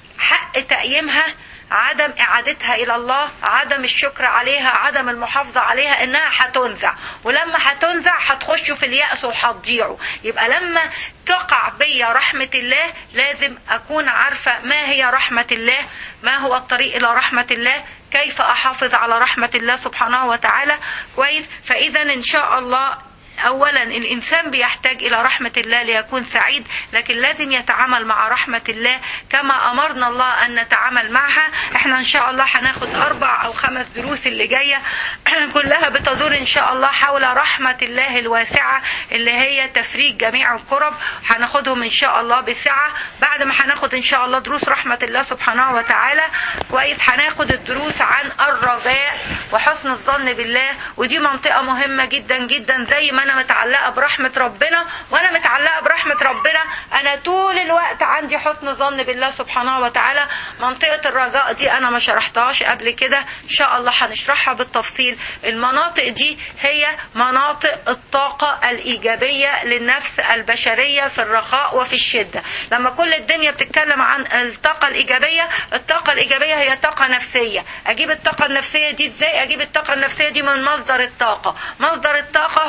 حق تقييمها عدم اعادتها الى الله عدم الشكر عليها عدم المحافظة عليها انها هتنزع ولما هتنزع هتخشوا في اليأس وهتضيعوا يبقى لما تقع بيا رحمة الله لازم اكون عارفة ما هي رحمة الله ما هو الطريق الى رحمة الله كيف احافظ على رحمة الله سبحانه وتعالى كويس فاذا ان شاء الله اولا الانسان بيحتاج الى رحمه الله ليكون سعيد لكن لازم يتعامل مع رحمه الله كما امرنا الله ان نتعامل معها احنا ان شاء الله هناخد اربع او خمس دروس اللي جايه كلها بتدور ان شاء الله حول رحمه الله الواسعه اللي هي تفريج جميع الكرب هناخدهم ان شاء الله بسعه بعد ما هناخد ان شاء الله دروس رحمه الله سبحانه وتعالى كويس هناخد الدروس عن الرجاء وحسن الظن بالله ودي منطقه مهمه جدا جدا زي ما انا متعلقه برحمه ربنا وانا متعلقه برحمه ربنا انا طول الوقت عندي حسن ظن بالله سبحانه وتعالى منطقه الرجاء دي انا ما شرحتهاش قبل كده ان شاء الله هنشرحها بالتفصيل المناطق دي هي مناطق الطاقه الايجابيه للنفس البشريه في الرخاء وفي الشده لما كل الدنيا بتتكلم عن الطاقه الايجابيه الطاقه الايجابيه هي طاقه نفسيه اجيب الطاقه النفسيه دي ازاي اجيب الطاقه النفسيه دي من مصدر الطاقه مصدر الطاقه هو الله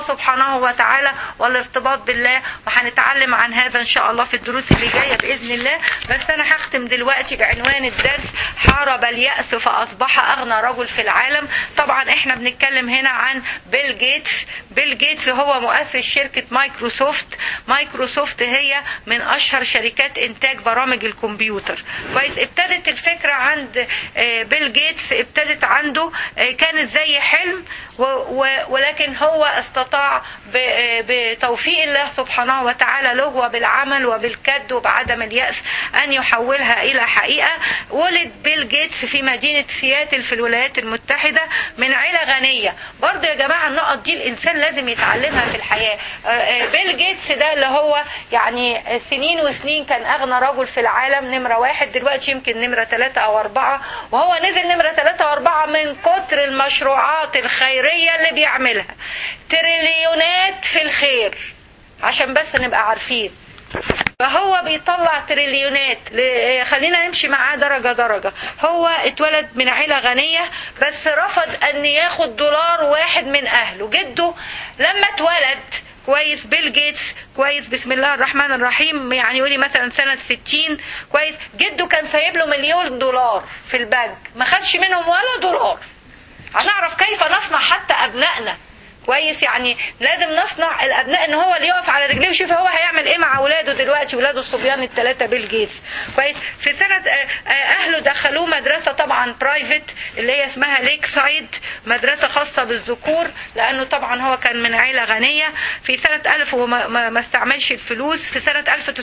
سبحانه وتعالى والارتباط بالله وهنتعلم عن هذا ان شاء الله في الدروس اللي جايه باذن الله بس انا هختم دلوقتي بعنوان الدرس حارب اليأس فاصبح اغنى رجل في العالم طبعا احنا بنتكلم هنا عن بيل جيتس بيل جيتس هو مؤسس شركه مايكروسوفت مايكروسوفت هي من اشهر شركات انتاج برامج الكمبيوتر كويس ابتدت الفكره عند بيل جيتس ابتدت عنده كانت زي حلم ولكن هو استطاع بتوفيق الله سبحانه وتعالى له وبالعمل وبالكد وبعدم اليأس أن يحولها إلى حقيقة ولد بيل جيتس في مدينة سياتل في الولايات المتحدة من عيلة غنية برضو يا جماعة النقط دي الإنسان لازم يتعلمها في الحياة بيل جيتس ده اللي هو يعني سنين وسنين كان أغنى رجل في العالم نمرة واحد دلوقتي يمكن نمرة ثلاثة أو أربعة وهو نزل نمرة ثلاثة وأربعة من كتر المشروعات الخيرية اللي بيعملها تريليونات في الخير عشان بس نبقى عارفين فهو بيطلع تريليونات خلينا نمشي معاه درجة درجة هو اتولد من عيلة غنية بس رفض ان ياخد دولار واحد من اهله جده لما اتولد كويس بيل جيتس كويس بسم الله الرحمن الرحيم يعني يقولي مثلا سنة 60 كويس جده كان سايب له مليون دولار في البنك ما خدش منهم ولا دولار هنعرف كيف نصنع حتى ابنائنا كويس يعني لازم نصنع الابناء ان هو اللي يقف على رجليه ويشوف هو هيعمل ايه مع اولاده دلوقتي اولاده الصبيان الثلاثه بيل جيتس كويس في سنه اهله دخلوه مدرسه طبعا برايفت اللي هي اسمها ليك سايد مدرسه خاصه بالذكور لانه طبعا هو كان من عيله غنيه في سنه 1000 وما ما استعملش الفلوس في سنه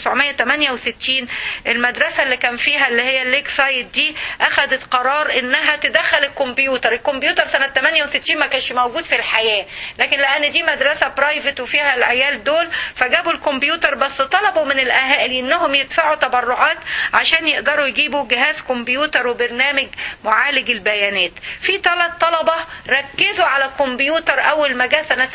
1968 المدرسه اللي كان فيها اللي هي الليك سايد دي اخذت قرار انها تدخل الكمبيوتر الكمبيوتر سنه 68 ما كانش موجود في الحياه لكن لان دي مدرسه برايفت وفيها العيال دول فجابوا الكمبيوتر بس طلبوا من الاهالي انهم يدفعوا تبرعات عشان يقدروا يجيبوا جهاز كمبيوتر وبرنامج معالج البيانات في ثلاث طلبه ركزوا على الكمبيوتر اول ما جه سنه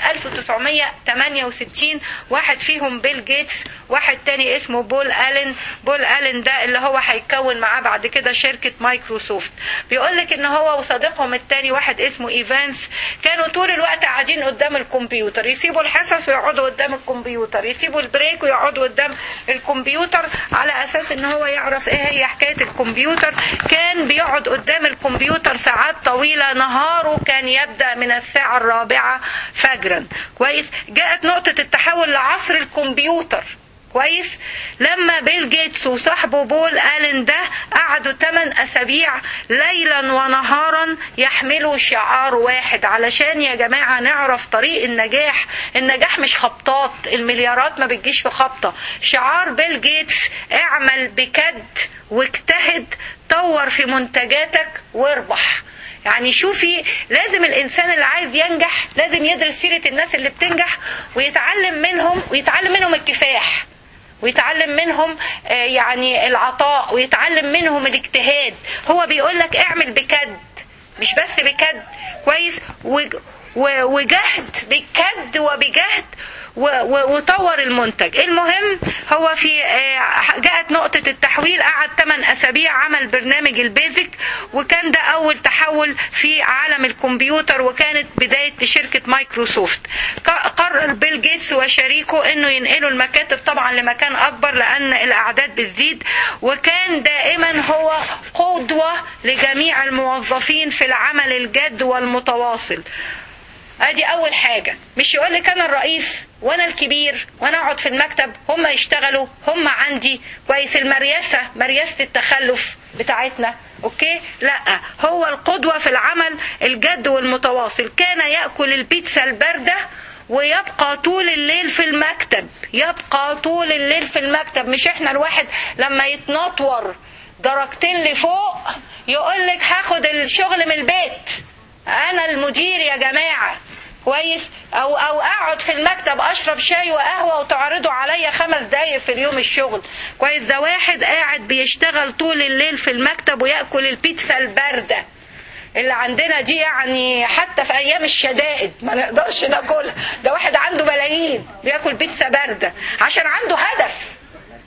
1968 واحد فيهم بيل جيتس واحد تاني اسمه بول الين بول الين ده اللي هو هيكون معاه بعد كده شركه مايكروسوفت بيقول لك ان هو وصديقهم التاني واحد اسمه ايفانس كانوا طول الوقت قاعدين قدام الكمبيوتر يسيبوا الحصص ويقعدوا قدام الكمبيوتر يسيبوا البريك ويقعدوا قدام الكمبيوتر على اساس ان هو يعرف ايه هي حكايه الكمبيوتر كان بيقعد قدام الكمبيوتر ساعات طويله نهاره كان يبدا من الساعه الرابعه فجرا كويس جاءت نقطه التحول لعصر الكمبيوتر كويس لما بيل جيتس وصاحبه بول الين ده قعدوا 8 اسابيع ليلا ونهارا يحملوا شعار واحد علشان يا جماعه نعرف طريق النجاح النجاح مش خبطات المليارات ما بتجيش في خبطه شعار بيل جيتس اعمل بكد واجتهد طور في منتجاتك واربح يعني شوفي لازم الانسان اللي عايز ينجح لازم يدرس سيره الناس اللي بتنجح ويتعلم منهم ويتعلم منهم الكفاح ويتعلم منهم يعني العطاء ويتعلم منهم الاجتهاد هو بيقول لك اعمل بكد مش بس بكد كويس وجهد بكد وبجهد وطور المنتج المهم هو في جاءت نقطة التحويل قعد 8 أسابيع عمل برنامج البيزك وكان ده أول تحول في عالم الكمبيوتر وكانت بداية شركة مايكروسوفت قرر بيل جيتس وشريكه انه ينقلوا المكاتب طبعا لمكان اكبر لان الاعداد بتزيد وكان دائما هو قدوة لجميع الموظفين في العمل الجاد والمتواصل ادي اول حاجة مش يقول لك انا الرئيس وانا الكبير وانا اقعد في المكتب هم يشتغلوا هم عندي كويس المرياسة مرياسة التخلف بتاعتنا اوكي لا هو القدوة في العمل الجد والمتواصل كان يأكل البيتزا الباردة ويبقى طول الليل في المكتب يبقى طول الليل في المكتب مش احنا الواحد لما يتنطور درجتين لفوق يقول لك هاخد الشغل من البيت انا المدير يا جماعه كويس او او اقعد في المكتب اشرب شاي وقهوه وتعرضوا عليا خمس دقايق في اليوم الشغل كويس ده واحد قاعد بيشتغل طول الليل في المكتب وياكل البيتزا البارده اللي عندنا دي يعني حتى في ايام الشدائد ما نقدرش ناكلها ده واحد عنده ملايين بياكل بيتزا بارده عشان عنده هدف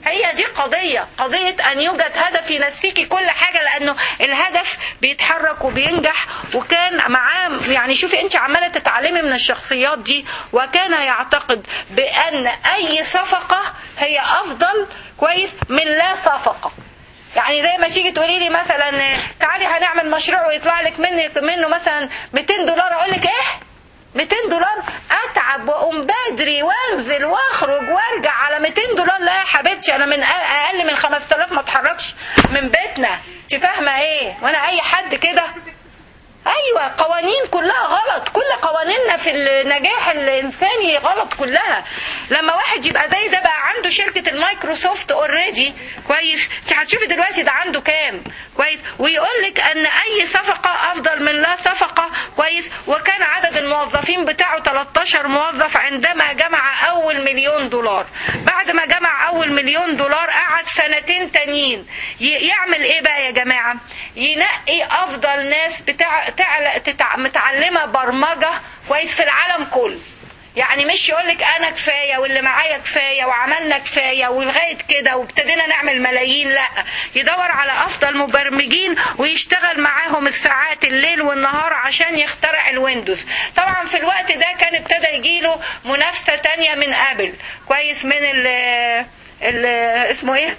هي دي قضية قضية أن يوجد هدف ينسيكي كل حاجة لأنه الهدف بيتحرك وبينجح وكان معاه يعني شوفي أنت عمالة تتعلمي من الشخصيات دي وكان يعتقد بأن أي صفقة هي أفضل كويس من لا صفقة يعني زي ما تيجي تقولي لي مثلا تعالي هنعمل مشروع ويطلع لك مني منه مثلا 200 دولار اقول لك ايه 200 دولار اتعب واقوم بدري وانزل واخرج وارجع على 200 دولار لا يا حبيبتي انا من اقل من 5000 ما اتحركش من بيتنا انت فاهمه ايه وانا اي حد كده ايوه قوانين كلها غلط كل قوانيننا في النجاح الانساني غلط كلها لما واحد يبقى زي ده بقى عنده شركه المايكروسوفت اوريدي كويس انت هتشوفي دلوقتي ده عنده كام كويس ويقول لك ان اي صفقه افضل من لا صفقه كويس وكان عدد الموظفين بتاعه 13 موظف عندما جمع اول مليون دولار بعد ما جمع اول مليون دولار قعد سنتين تانيين يعمل ايه بقى يا جماعه ينقي افضل ناس بتاع تتع... متعلمه برمجه كويس في العالم كله يعني مش يقولك انا كفايه واللي معايا كفايه وعملنا كفايه ولغايه كده وابتدينا نعمل ملايين لا يدور على افضل مبرمجين ويشتغل معاهم الساعات الليل والنهار عشان يخترع الويندوز طبعا في الوقت ده كان ابتدى يجيله منافسه تانية من ابل كويس من ال ال اسمه ايه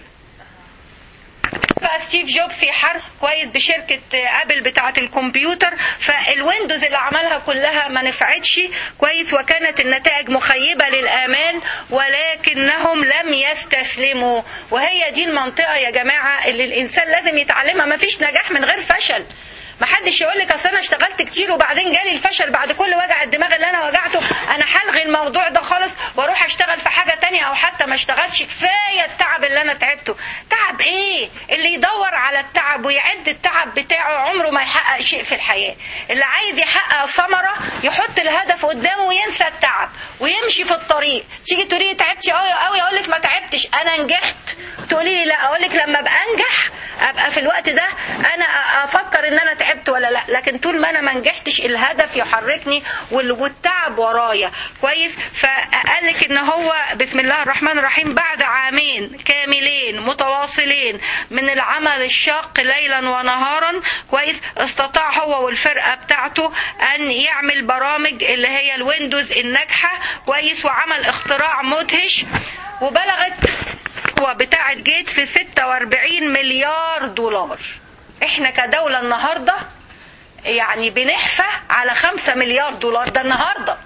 بقى ستيف جوبز يحرك كويس بشركة ابل بتاعة الكمبيوتر فالويندوز اللي عملها كلها ما نفعتش كويس وكانت النتائج مخيبة للآمال ولكنهم لم يستسلموا وهي دي المنطقة يا جماعة اللي الإنسان لازم يتعلمها ما فيش نجاح من غير فشل ما حدش يقول لك اصل انا اشتغلت كتير وبعدين جالي الفشل بعد كل وجع الدماغ اللي انا وجعته انا هلغي الموضوع ده خالص واروح اشتغل في حاجه تانية او حتى ما اشتغلش كفايه التعب اللي انا تعبته تعب ايه اللي يدور على التعب ويعد التعب بتاعه عمره ما يحقق شيء في الحياه اللي عايز يحقق ثمره يحط الهدف قدامه وينسى التعب ويمشي في الطريق تيجي تقولي تعبتي قوي قوي اقول لك ما تعبتش انا نجحت تقولي لي لا اقول لك لما ابقى انجح ابقى في الوقت ده انا افكر ان انا تعبت ولا لا لكن طول ما انا ما نجحتش الهدف يحركني والتعب ورايا كويس فقال لك ان هو بسم الله الرحمن الرحيم بعد عامين كاملين متواصلين من العمل الشاق ليلا ونهارا كويس استطاع هو والفرقه بتاعته ان يعمل برامج اللي هي الويندوز الناجحه كويس وعمل اختراع مدهش وبلغت بتاعه جيتس 46 مليار دولار احنا كدولة النهاردة يعني بنحفى على 5 مليار دولار ده النهاردة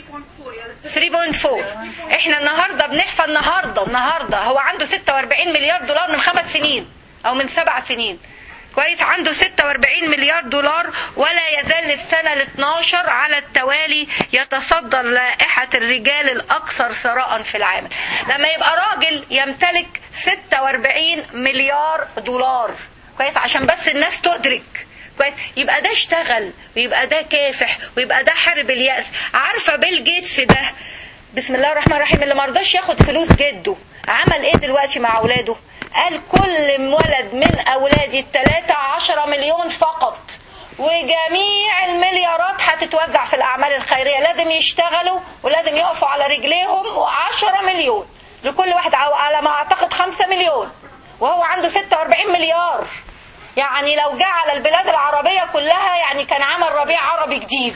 3.4 احنا النهاردة بنحفى النهاردة النهاردة هو عنده 46 مليار دولار من خمس سنين او من سبع سنين كويس عنده 46 مليار دولار ولا يزال السنة ال 12 على التوالي يتصدر لائحة الرجال الأكثر ثراء في العالم لما يبقى راجل يمتلك 46 مليار دولار كويس عشان بس الناس تدرك كويس يبقى ده اشتغل ويبقى ده كافح ويبقى ده حارب اليأس عارفة بيل جيتس ده بسم الله الرحمن الرحيم اللي مرضاش ياخد فلوس جده عمل ايه دلوقتي مع اولاده قال كل ولد من اولادي الثلاثة عشرة مليون فقط وجميع المليارات هتتوزع في الاعمال الخيرية لازم يشتغلوا ولازم يقفوا على رجليهم وعشرة مليون لكل واحد على ما اعتقد خمسة مليون وهو عنده 46 مليار يعني لو جه على البلاد العربية كلها يعني كان عمل ربيع عربي جديد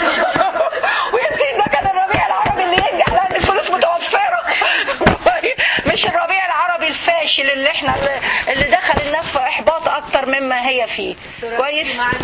ويمكن ده كان الربيع العربي اللي ينجح لأن الفلوس متوفرة مش الربيع العربي الفاشل اللي احنا اللي دخل الناس في إحباط أكتر مما هي فيه كويس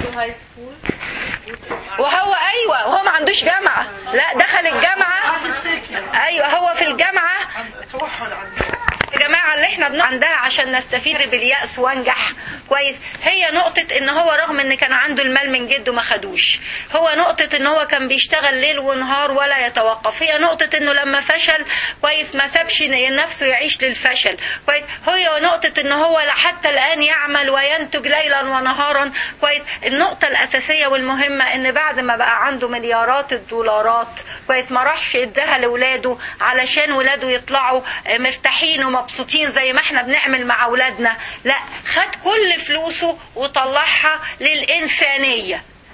وهو ايوه وهو ما عندوش جامعه لا دخل الجامعه ايوه هو في الجامعه يا جماعه اللي احنا بن عندها عشان نستفيد باليأس وانجح كويس هي نقطة ان هو رغم ان كان عنده المال من جده ما خدوش هو نقطة ان هو كان بيشتغل ليل ونهار ولا يتوقف هي نقطة انه لما فشل كويس ما سابش نفسه يعيش للفشل كويس هي نقطة ان هو حتى الان يعمل وينتج ليلا ونهارا كويس النقطة الاساسية والمهمة ان بعد ما بقى عنده مليارات الدولارات كويس ما راحش اداها لاولاده علشان ولاده يطلعوا مرتاحين ومبسوطين زي ما احنا بنعمل مع اولادنا لا خد كل فلوسه وطلعها للإنسانية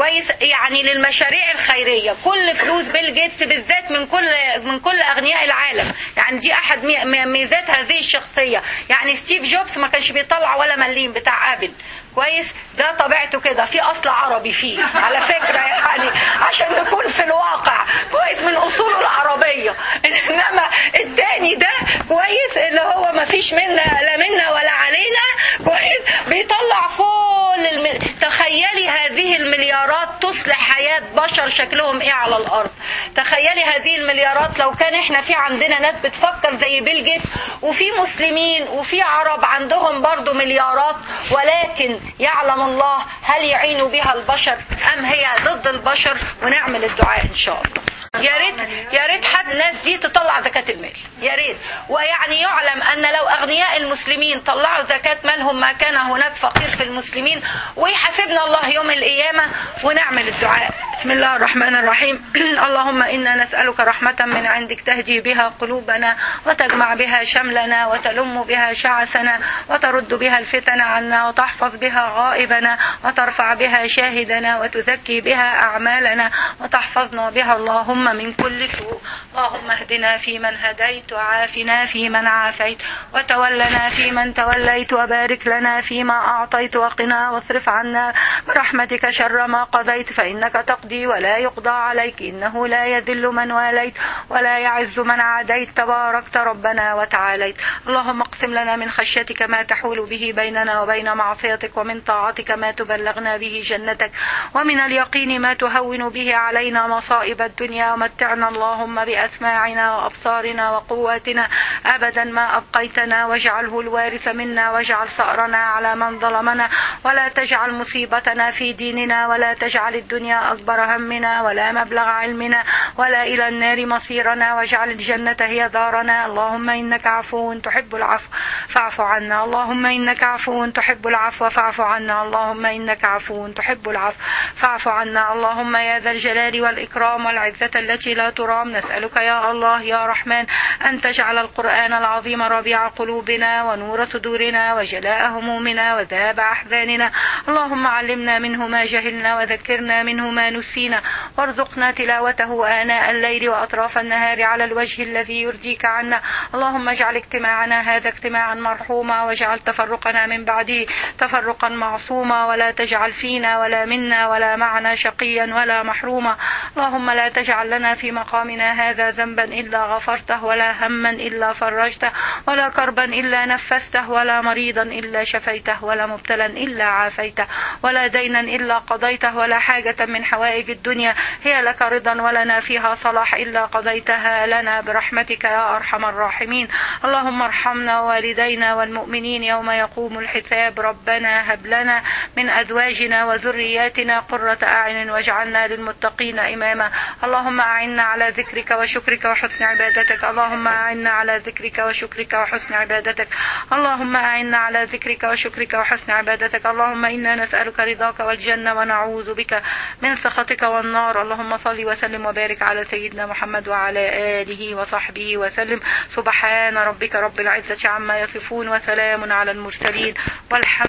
كويس يعني للمشاريع الخيريه كل فلوس بيل جيتس بالذات من كل من كل اغنياء العالم يعني دي احد مي- مي- ميزات هذه الشخصيه يعني ستيف جوبز ما كانش بيطلع ولا مليم بتاع ابل كويس ده طبيعته كده في اصل عربي فيه على فكره يعني عشان نكون في الواقع كويس من اصوله العربيه انما التاني ده كويس اللي هو ما فيش منا لا منا ولا علينا كويس بيطلع كل الم... تخيلي هذه المليارات تصلح حياه بشر شكلهم ايه على الارض تخيلي هذه المليارات لو كان احنا في عندنا ناس بتفكر زي بيل جيتس وفي مسلمين وفي عرب عندهم برضو مليارات ولكن يعلم الله هل يعين بها البشر ام هي ضد البشر ونعمل الدعاء ان شاء الله يا ريت يا ريت حد الناس دي تطلع زكاة المال يا ريت ويعني يعلم ان لو اغنياء المسلمين طلعوا زكاة مالهم ما كان هناك فقير في المسلمين ويحاسبنا الله يوم القيامة ونعمل الدعاء بسم الله الرحمن الرحيم اللهم انا نسألك رحمة من عندك تهدي بها قلوبنا وتجمع بها شملنا وتلم بها شعثنا وترد بها الفتن عنا وتحفظ بها غائبنا وترفع بها شاهدنا وتزكي بها أعمالنا وتحفظنا بها اللهم من كل سوء اللهم اهدنا فيمن هديت وعافنا فيمن عافيت وتولنا فيمن توليت وبارك لنا فيما أعطيت وقنا واصرف عنا برحمتك شر ما قضيت فإنك تقضي ولا يقضى عليك إنه لا يذل من واليت ولا يعز من عاديت تباركت ربنا وتعاليت اللهم اقسم لنا من خشيتك ما تحول به بيننا وبين معصيتك ومن طاعتك ما تبلغنا به جنتك ومن اليقين ما تهون به علينا مصائب الدنيا ومتعنا اللهم بأسماعنا وأبصارنا وقواتنا أبدا ما أبقيتنا واجعله الوارث منا واجعل ثأرنا على من ظلمنا ولا تجعل مصيبتنا في ديننا ولا تجعل الدنيا أكبر همنا ولا مبلغ علمنا ولا إلى النار مصيرنا واجعل الجنة هي دارنا اللهم إنك عفو تحب العفو فاعف عنا اللهم إنك عفو تحب العفو فاعف عنا اللهم إنك عفو تحب العفو فاعف عنا اللهم يا ذا الجلال والإكرام والعزة التي لا ترام نسألك يا الله يا رحمن أن تجعل القرآن العظيم ربيع قلوبنا ونور صدورنا وجلاء همومنا وذهاب أحزاننا اللهم علمنا منه ما جهلنا وذكرنا منه ما نسينا وارزقنا تلاوته آناء الليل وأطراف النهار على الوجه الذي يرضيك عنا اللهم اجعل اجتماعنا هذا اجتماعا مرحوما واجعل تفرقنا من بعده تفرقا معصوما ولا تجعل فينا ولا منا ولا معنا شقيا ولا محروما اللهم لا تجعل لنا في مقامنا هذا ذنبا إلا غفرته ولا هما إلا فرجته ولا كربا إلا نفسته ولا مريضا إلا شفيته ولا مبتلا إلا عافيته ولا دينا إلا قضيته ولا حاجة من حوائج الدنيا هي لك رضا ولنا فيها صلاح إلا قضيتها لنا برحمتك يا أرحم الراحمين اللهم ارحمنا والدينا والمؤمنين يوم يقوم الحساب ربنا هب لنا من أزواجنا وذرياتنا قرة أعين واجعلنا للمتقين إماما اللهم أعنا على ذكرك وشكرك وحسن عبادتك اللهم أعنا على ذكرك وشكرك وحسن عبادتك اللهم أعنا على ذكرك وشكرك وحسن عبادتك اللهم إنا نسألك رضاك والجنة ونعوذ بك من سخطك والنار اللهم صل وسلم وبارك على سيدنا محمد وعلى آله وصحبه وسلم سبحان ربك رب العزة عما يصفون وسلام على المرسلين والحمد